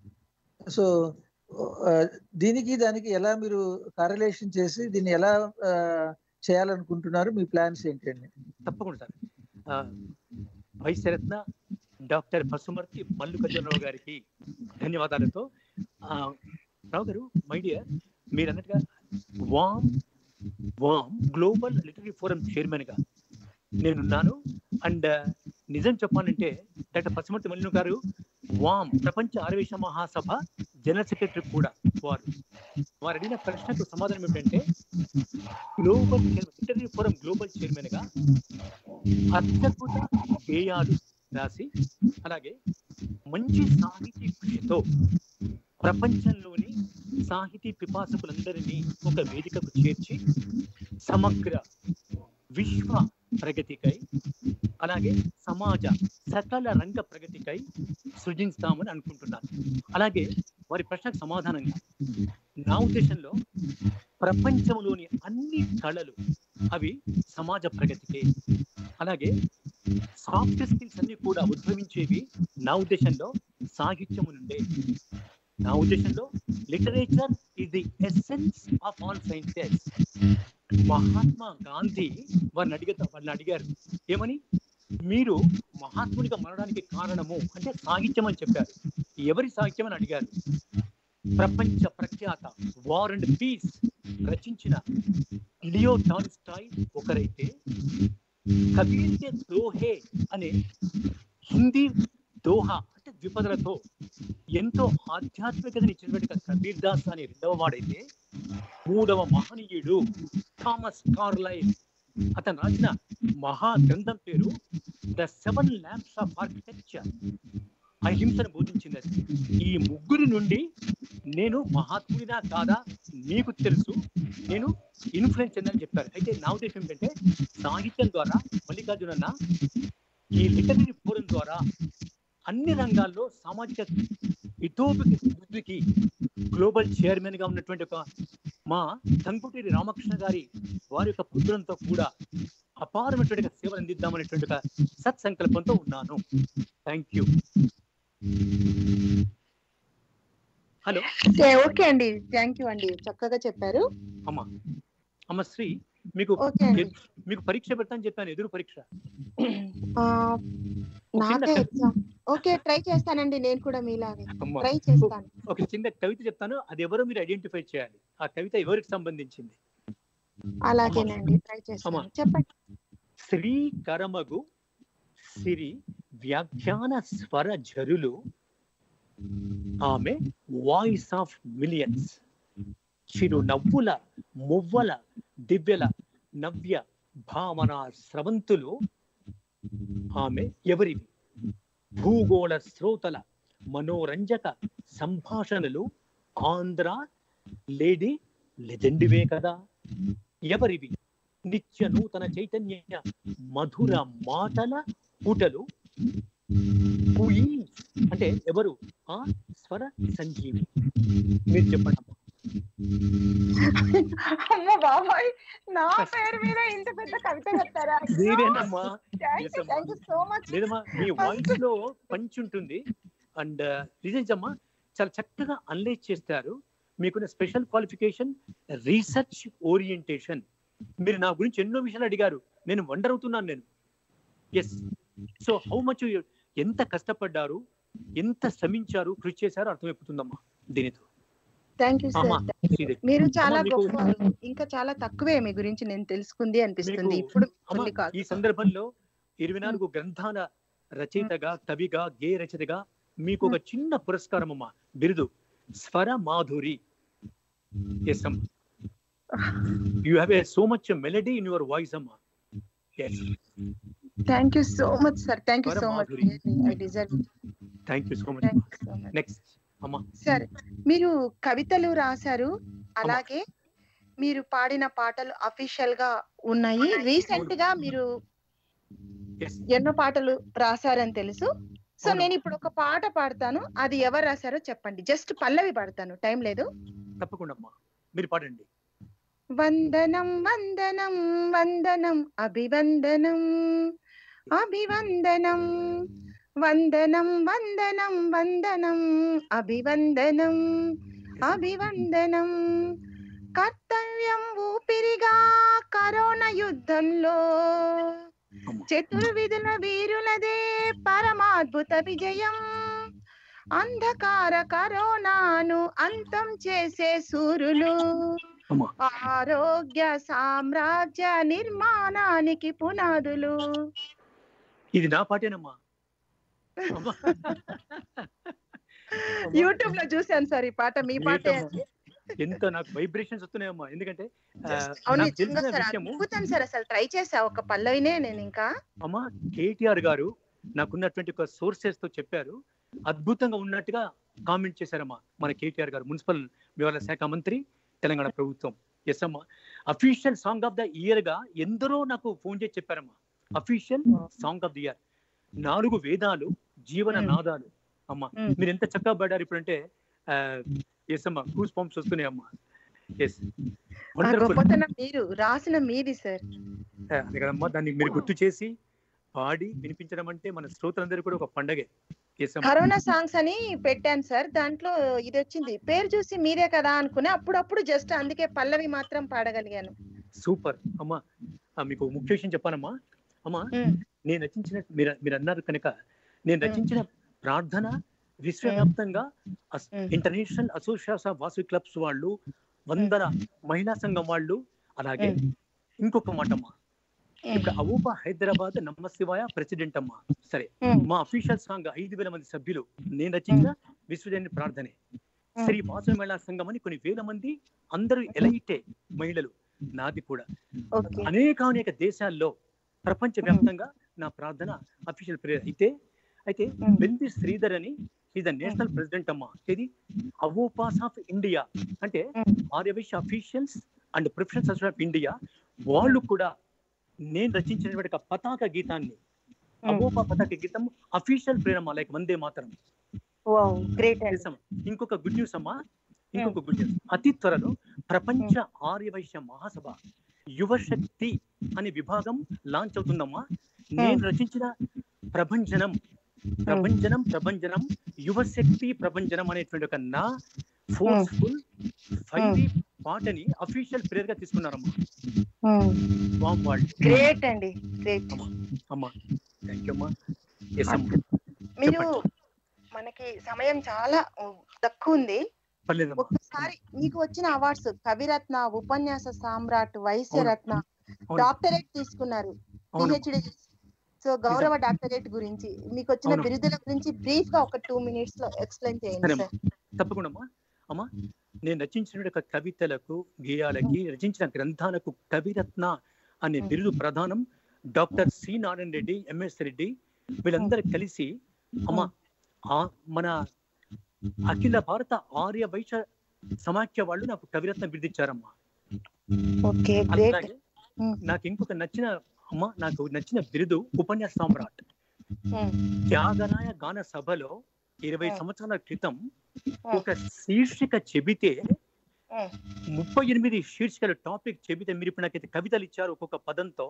సో ఆ, దీనికి దానికి ఎలా మీరు కరెలేషన్ చేసి దీన్ని ఎలా ఆ, చేయాలనుకుంటున్నారు మీ ప్లాన్స్ ఏంటండి తప్పకుండా సార్ ఆ, వైశ్య రత్న డాక్టర్ పశుమర్తి మల్లికార్జునరావు గారికి ధన్యవాదాలతో ఆ, రావు గారు మై డియర్ మీరు అన్నట్టుగా వామ్ వామ్ గ్లోబల్ లిటరీ ఫోరం చైర్మన్ గా నేనున్నాను అండ్ నిజం చెప్పాలంటే డాక్టర్ పసుమర్తి మల్లిన గారు వామ్ ప్రపంచ ఆరవేశ మహాసభ జనరల్ సెక్రటరీ కూడా వారు వారు అడిగిన ప్రశ్నకు సమాధానం ఏమిటంటే global interview forum global chairman గా అత్యద్భుత గేయాలు రాసి అలాగే మంచి సాహితీ కృషితో ప్రపంచంలోని సాహితీ పిపాసకులందరినీ ఒక వేదికకు చేర్చి సమగ్ర విశ్వ ప్రగతికై అలాగే సమాజ సకల రంగ ప్రగతికై సృజిస్తామని అనుకుంటున్నాను అలాగే వారి ప్రశ్నకు సమాధానంగా నా ఉద్దేశంలో ప్రపంచంలోని అన్ని కళలు అవి సమాజ ప్రగతికే అలాగే సాఫ్ట్ స్కిల్స్ అన్ని కూడా ఉద్భవించేవి నా ఉద్దేశంలో సాహిత్యము నుండే నా ఉద్దేశంలో literature is the essence of all sciences Mahatma Gandhi వారిని అడిగ వారిని అడిగారు ఏమని మీరు మహాత్ముడిగా మారడానికి కారణము అంటే సాహిత్యం అని చెప్పారు ఎవరి సాహిత్యం అని అడిగారు ప్రపంచ ప్రఖ్యాత వార్ అండ్ పీస్ రచించిన లియో టాల్స్టాయ్ ఒకరైతే కబీర్ కే దోహే అనే హిందీ దోహా అంటే ద్విపదలతో ఎంతో ఆధ్యాత్మికతని ఇచ్చినటువంటి కబీర్ దాస్ అనే రెండవ వాడైతే మూడవ మహనీయుడు థామస్ కార్లైల్ అతను రాసిన మహా గ్రంథం పేరు the Seven Lamps of Architecture అహింసను బోధించింది అది ఈ ముగ్గురి నుండి నేను మహాత్ముడినా కాదా నీకు తెలుసు నేను ఇన్ఫ్లుయెన్స్ చెందని చెప్పారు అయితే నా ఉద్దేశం ఏంటంటే సాహిత్యం ద్వారా మల్లికార్జునన్న ఈ లిటరీ ఫోరం ద్వారా అన్ని రంగాల్లో సామాజిక ఇతోపిక వృద్ధికి గ్లోబల్ చైర్మన్ గా ఉన్నటువంటి ఒక మా తంకుటూరి రామకృష్ణ గారి వారి యొక్క పుత్రులతో కూడా అపారమైనటువంటి ఒక సేవలు అందిద్దామనేటువంటి ఒక సత్సంకల్పంతో ఉన్నాను థ్యాంక్ యూ హలో ఓకే అండి థ్యాంక్ యూ అండి చక్కగా చెప్పారు అమ్మ అమ్మ శ్రీ మీకు ఓకే అండి. ఎ- మీకు పరీక్ష పెడతాను చెప్పాను ఎదురు పరీక్ష ఆ, ఒక చిన్న నాకే కవి- ఎగ్జామ్ ఓకే ట్రై చేస్తానండి నేను కూడా మీలాగే అమ్మ. ట్రై చేస్తాను ఒక చిన్న కవిత చెప్తాను అది ఎవరో మీరు ఐడెంటిఫై చేయాలి ఆ కవిత ఎవరికి సంబంధించింది అలాగేనండి ట్రై అమ్మ చేస్తాను చెప్పండి శ్రీ కరమగు సిరి వ్యాఖ్యాన స్వర జరులు ఆమె వాయిస్ ఆఫ్ మిలియన్స్ చిరు నవ్వుల మువ్వల దివ్యల నవ్య భావన స్రవంతులు ఆమె ఎవరివి భూగోళ శ్రోతల మనోరంజక సంభాషణలు ఆంధ్ర లేడీ లెజెండివే కదా ఎవరివి నిత్య నూతన చైతన్య మధుర మాటల పుటలు Queens అంటే ఎవరు ఆ స్వర సంజీవి మీరు చెప్పండి అమ్మా. అమ్మ బాబాయ్ నా పేరు మీద ఇంత పెద్ద కవిత చెప్తారా మీరేనమ్మా థ్యాంక్ Yes, యూ అమ్మా. థ్యాంక్ యూ సో మచ్ లేదమ్మా మీ వాయిస్ లో పంచ్ ఉంటుంది అండ్ రీజన్స్ అమ్మా చాలా చక్కగా అనలైజ్ చేస్తారు మీకున్న స్పెషల్ క్వాలిఫికేషన్ రీసెర్చ్ ఓరియంటేషన్ మీరు నా గురించి ఎన్నో విషయాలు అడిగారు నేను వండర్ అవుతున్నాను నేను ఎస్ సో హౌ మచ్ ఎంత కష్టపడ్డారు ఎంత శ్రమించారు కృషి చేశారు అర్థమైపోతుందమ్మా దీనితో థ్యాంక్ యూ అమ్మా సార్ శ్రీదేవి మీరు అమ్మా, చాలా మీకు- గొప్ప ఇంకా చాలా తక్కువే మీ గురించి నేను తెలుసుకుంది అనిపిస్తుంది మీకు ఇప్పుడు అమ్మా కొన్ని కాదు ఈ సందర్భంలో ఇరవై నాలుగు గ్రంథాల రచయితగా కవిగా గే రచయితగా మీకు ఒక చిన్న పురస్కారం అమ్మా బిరుదు స్వర మాధురి ఎస్ అమ్మా you have a so much melody in your voice అమ్మా yes thank you so much sir thank you Swara so much Madhuri I deserve thank you so much thank you so much next అమ్మా సరే మీరు కవితలు రాశారు అలాగే మీరు పాడిన పాటలు అఫీషియల్ గా ఉన్నాయి రీసెంట్ గా మీరు ఎస్ ఎన్నో పాటలు రాశారని తెలుసు సో అవును. నేను ఇప్పుడు ఒక పాట పాడతాను అది ఎవరు రాశారో చెప్పండి జస్ట్ పల్లవి పాడతాను టైం లేదు తప్పకుండా అమ్మా మీరు పాడండి వందనం వందనం వందనం అభివందనం అభివందనం వందనం వందనం వందనం అభివందనం అభివందనం కర్తవ్యం ఊపిరిగా కరోనా యుద్ధంలో చతుర్విధుల వీరులదే పరమాద్భుత విజయం అంధకార కరోనాను అంతం చేసే సూరులు అమ్మా ఆరోగ్య సామ్రాజ్య నిర్మాణానికి పునాదులు ఇది నా పాటేనమ్మా అమ్మా. యూట్యూబ్ లో చూశాను సార్ ఈ పాట మీ పాటే ఏంటమ్మా? ఎంత నాకు వైబ్రేషన్స్ వస్తున్నాయమ్మా ఎందుకంటే ఆ, అవును నాకు నిజంగా తెలిసిన సార్ విషయము అద్భుతం సార్ అసలు ట్రై చేసా ఒక పల్లవినే నేను ఇంకా అమ్మా కేటీఆర్ గారు నాకున్నటువంటి ఒక సోర్సెస్ తో చెప్పారు అద్భుతంగా ఉన్నట్టుగా కామెంట్ చేశారమ్మా మన కేటీఆర్ గారు మున్సిపల్ వ్యవహారాల శాఖ మంత్రి తెలంగాణ ప్రభుత్వం ఎస్ అమ్మా official song of the year గా ఎందరో నాకు ఫోన్ చేసి చెప్పారమ్మా official song of the year నాలుగు వేదాలు జీవన నాదాలు అమ్మా మీరు ఎంత చక్కగా పడ్డారు ఇప్పుడంటే ఎస్ అమ్మా కూస్ పంప్స్ వస్తున్నాయి అమ్మా ఎస్ ఆ గొప్పతనం మీరు రాసిన మీది సార్ అదే కదమ్మా దాన్ని మీరు గుర్తు చేసి పాడి వినిపించడం అంటే మన శ్రోతలందరూ కూడా ఒక పండగే ఎస్ అమ్మా కరోనా సాంగ్స్ అని పెట్టాను సార్ దాంట్లో ఇది వచ్చింది పేరు చూసి మీరే కదా అనుకునే అప్పుడప్పుడు జస్ట్ అందుకే పల్లవి మాత్రం పాడగలిగాను సూపర్ అమ్మా ఆ, మీకు ముఖ్య విషయం చెప్పానమ్మా అమ్మా నేను రచించిన మీరు మీరు అన్నారు కనుక నేను రచించిన ప్రార్థన విశ్వవ్యాప్తంగా అస్- international association of Vasu clubs వాళ్ళు వందల మహిళా సంఘం వాళ్ళు అలాగే ఇంకొక మాట అమ్మా ఇప్పుడు అవూపా హైదరాబాద్ నమ్మశివాయ ప్రెసిడెంట్ అమ్మా సరే మా అఫీషియల్ సాంగ్ ఐదు వేల మంది సభ్యులు నేను రచించిన విశ్వజన ప్రార్థనే శ్రీ వాసవి మహిళా సంఘం అని కొన్ని వేల మంది అందరూ ఎలైటే మహిళలు నాది కూడా అనేక అనేక దేశాల్లో ప్రపంచ వ్యాప్తంగా నా ప్రార్థన అఫీషియల్ ప్రేయర్ అయితే అయితే వెల్ది శ్రీధర్ అని ఈజ్ ద నేషనల్ ప్రెసిడెంట్ అమ్మా ఇది అవోపాస్ ఆఫ్ ఇండియా అంటే Aryavysya officials and professional association of India వాళ్ళు కూడా నేను రచించినటువంటి ఒక పతాక గీతాన్ని అవోపా పతాక గీతం అఫీషియల్ ప్రేరమ లైక్ వందే మాత్రం గ్రేట్ ఇంకొక గుడ్ న్యూస్ అమ్మా ఇంకొక గుడ్ న్యూస్ అతి త్వరలో ప్రపంచ ఆర్యవైశ్య మహాసభ యువశక్తి అనే విభాగం లాంచ్ అవుతుందమ్మా నేను రచించిన ప్రభంజనం ప్రభంజనం ప్రభంజనం యువశక్తి ప్రభంజనం అనేటువంటి ఒక నా ఫోర్స్ఫుల్ ఫైవ్ పాటని అఫీషియల్ ప్రేయర్ గా తీసుకున్నారమ్మా వామ్ వరల్డ్ గ్రేట్ అండి గ్రేట్ అమ్మా థ్యాంక్ యూ అమ్మా ఎస్ అమ్మా మీరు మనకి సమయం చాలా తక్కువ ఉంది పర్లేదమ్మా ఒక్కసారి మీకు వచ్చిన అవార్డ్స్ కవిరత్న ఉపన్యాస సామ్రాట్ వైశ్యరత్న అవును. డాక్టరేట్ తీసుకున్నారు అవును. పిహెచ్డి సో గౌరవ డాక్టరేట్ గురించి మీకు వచ్చిన అవును. బిరుదుల గురించి బ్రీఫ్ గా ఒక టూ మినిట్స్ లో ఎక్స్ప్లెయిన్ చేయండి సరేమ్మా సార్ తప్పకుండా అమ్మా అమ్మా నేను రచించిన ఒక కవితలకు గేయాలకి రచించిన గ్రంథాలకు కవిరత్న అనే బిరుదు ప్రధానం doctor C Narayana Reddy MS Reddy వీళ్ళందరూ కలిసి అమ్మా ఆ మన అఖిల భారత ఆర్య వైశ్య సమాఖ్య వాళ్ళు నాకు కవిరత్న బిరుదిచ్చారమ్మా ఓకే గ్రేట్ అలాగే నాకు ఇంకొక నచ్చిన అమ్మ నాకు నచ్చిన బిరుదు ఉపన్యాస సామ్రాట్ త్యాగరాయ గాన సభలో ఇరవై సంవత్సరాల క్రితం ఒక శీర్షిక చెబితే ముప్పై ఎనిమిది శీర్షికల టాపిక్ చెబితే మీరు ఇప్పుడు నాకైతే కవితలు ఇచ్చారు ఒక్కొక్క పదంతో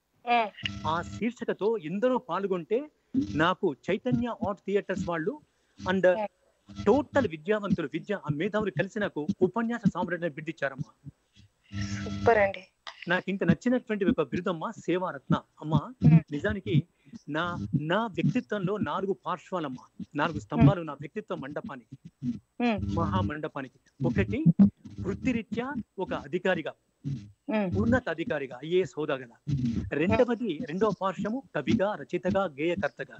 ఆ శీర్షికతో ఎందరో పాల్గొంటే నాకు చైతన్య ఆర్ట్ థియేటర్స్ వాళ్ళు అండ్ టోటల్ విద్యావంతులు విద్య ఆ మేధావులు కలిసి నాకు ఉపన్యాస సామ్రాట్ బిడ్డిచ్చారమ్మా సూపర్ అండి నాకు ఇంత నచ్చినటువంటి ఒక బిరుదమ్మ సేవారత్న అమ్మ నిజానికి నా నా వ్యక్తిత్వంలో నాలుగు పార్శ్వాలమ్మ నాలుగు స్తంభాలు నా వ్యక్తిత్వ మండపానికి మహా మండపానికి ఒకటి వృత్తిరీత్యా ఒక అధికారిగా ఉన్నత అధికారిగా ఐఏఎస్ హోదాగా రెండవది రెండవ పార్శ్వము కవిగా రచయితగా గేయకర్తగా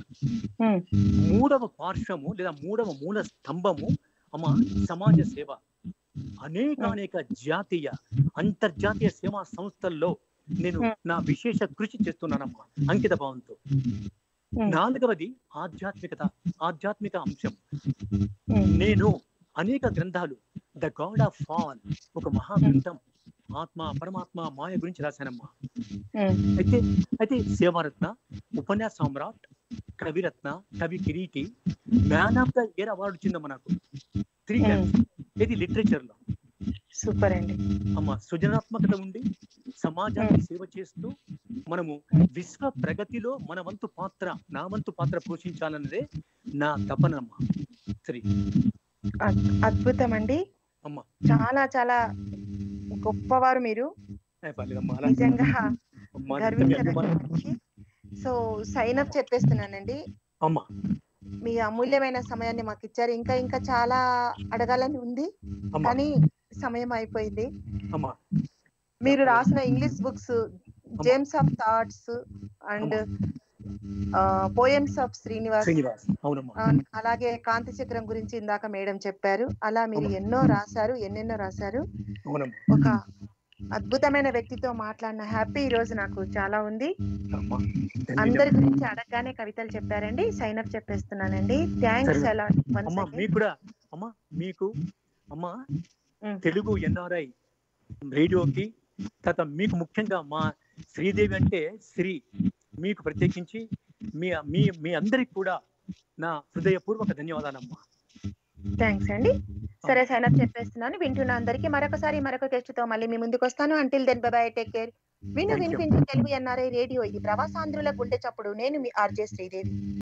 మూడవ పార్శ్వము లేదా మూడవ మూల స్తంభము అమ్మ సమాజ సేవ అనేక అనేక జాతీయ అంతర్జాతీయ సేవా సంస్థల్లో నేను నా విశేష కృషి చేస్తున్నానమ్మా అంకిత భావంతో నాలుగవది ఆధ్యాత్మికత ఆధ్యాత్మిక అంశం నేను అనేక గ్రంథాలు ద గాడ్ ఆఫ్ ఫాల్ ఒక మహా గ్రంథం ఆత్మ పరమాత్మ మాయ గురించి రాశానమ్మా అయితే అయితే సేవారత్న ఉపన్యాస సామ్రాట్ కవిరత్న కవి కిరీటి man of the year award వచ్చిందమ్మా నాకు త్రీ ఇది లిటరేచర్ లో సూపర్ అండి అమ్మ సృజనాత్మకత ఉండి సమాజానికి సేవ చేస్తూ మనము విశ్వ ప్రగతిలో మన వంతు పాత్ర నా వంతు పాత్ర పోషించాలన్నదే నా తపనమ్మ సరే అద్- అద్భుతం అండి అమ్మ చాలా చాలా గొప్పవారు మీరు ఏ పర్లేదమ్మా అలా నిజంగా అమ్మా, ఇంత మీ గర్వించదగ్గ అభిమానం. మనిషి సో సైన్ అప్ చెప్పేస్తున్నానండి అమ్మ మీ అమూల్యమైన సమయాన్ని మాకు ఇచ్చారు ఇంకా ఇంకా చాలా అడగాలని ఉంది అమ్మా. కానీ సమయం అయిపోయింది అమ్మ మీరు రాసిన English books gems of thoughts and poems of Srinivas Srinivas అవునమ్మా ఆ, అలాగే కాంతి చక్రం గురించి ఇందాక మేడం చెప్పారు అలా మీరు ఎన్నో రాశారు ఎన్నెన్నో రాశారు అవునమ్మా ఒక అద్భుతమైన వ్యక్తితో మాట్లాడిన హ్యాపీ ఈ రోజు నాకు చాలా ఉంది అమ్మా అందరి గురించి అడగగానే కవితలు చెప్పారండి సైన్ అప్ చెప్పేస్తున్నానండి థ్యాంక్స్ సరే. అలా అమ్మా మీకు కూడా అమ్మా మీకు అమ్మా తెలుగు ఎన్ఆర్ఐ రేడియోకి తర్వాత మీకు ముఖ్యంగా మా శ్రీదేవి అంటే శ్రీ మీకు ప్రత్యేకించి మీ మీ మీ అందరికి కూడా నా హృదయపూర్వక ధన్యవాదాలమ్మా థ్యాంక్స్ అండి సరే సైన్ అప్ చెప్పేస్తున్నాను వింటున్న అందరికీ మరొకసారి మరొక గెస్ట్ తో మళ్ళీ మీ ముందుకు వస్తాను until then bye take care విను Thank you. వినిపించు తెలుగు ఎన్ఆర్ఐ రేడియో ఇది ప్రవాసాంధ్రుల గుండె చప్పుడు నేను మీ ఆర్జే శ్రీదేవి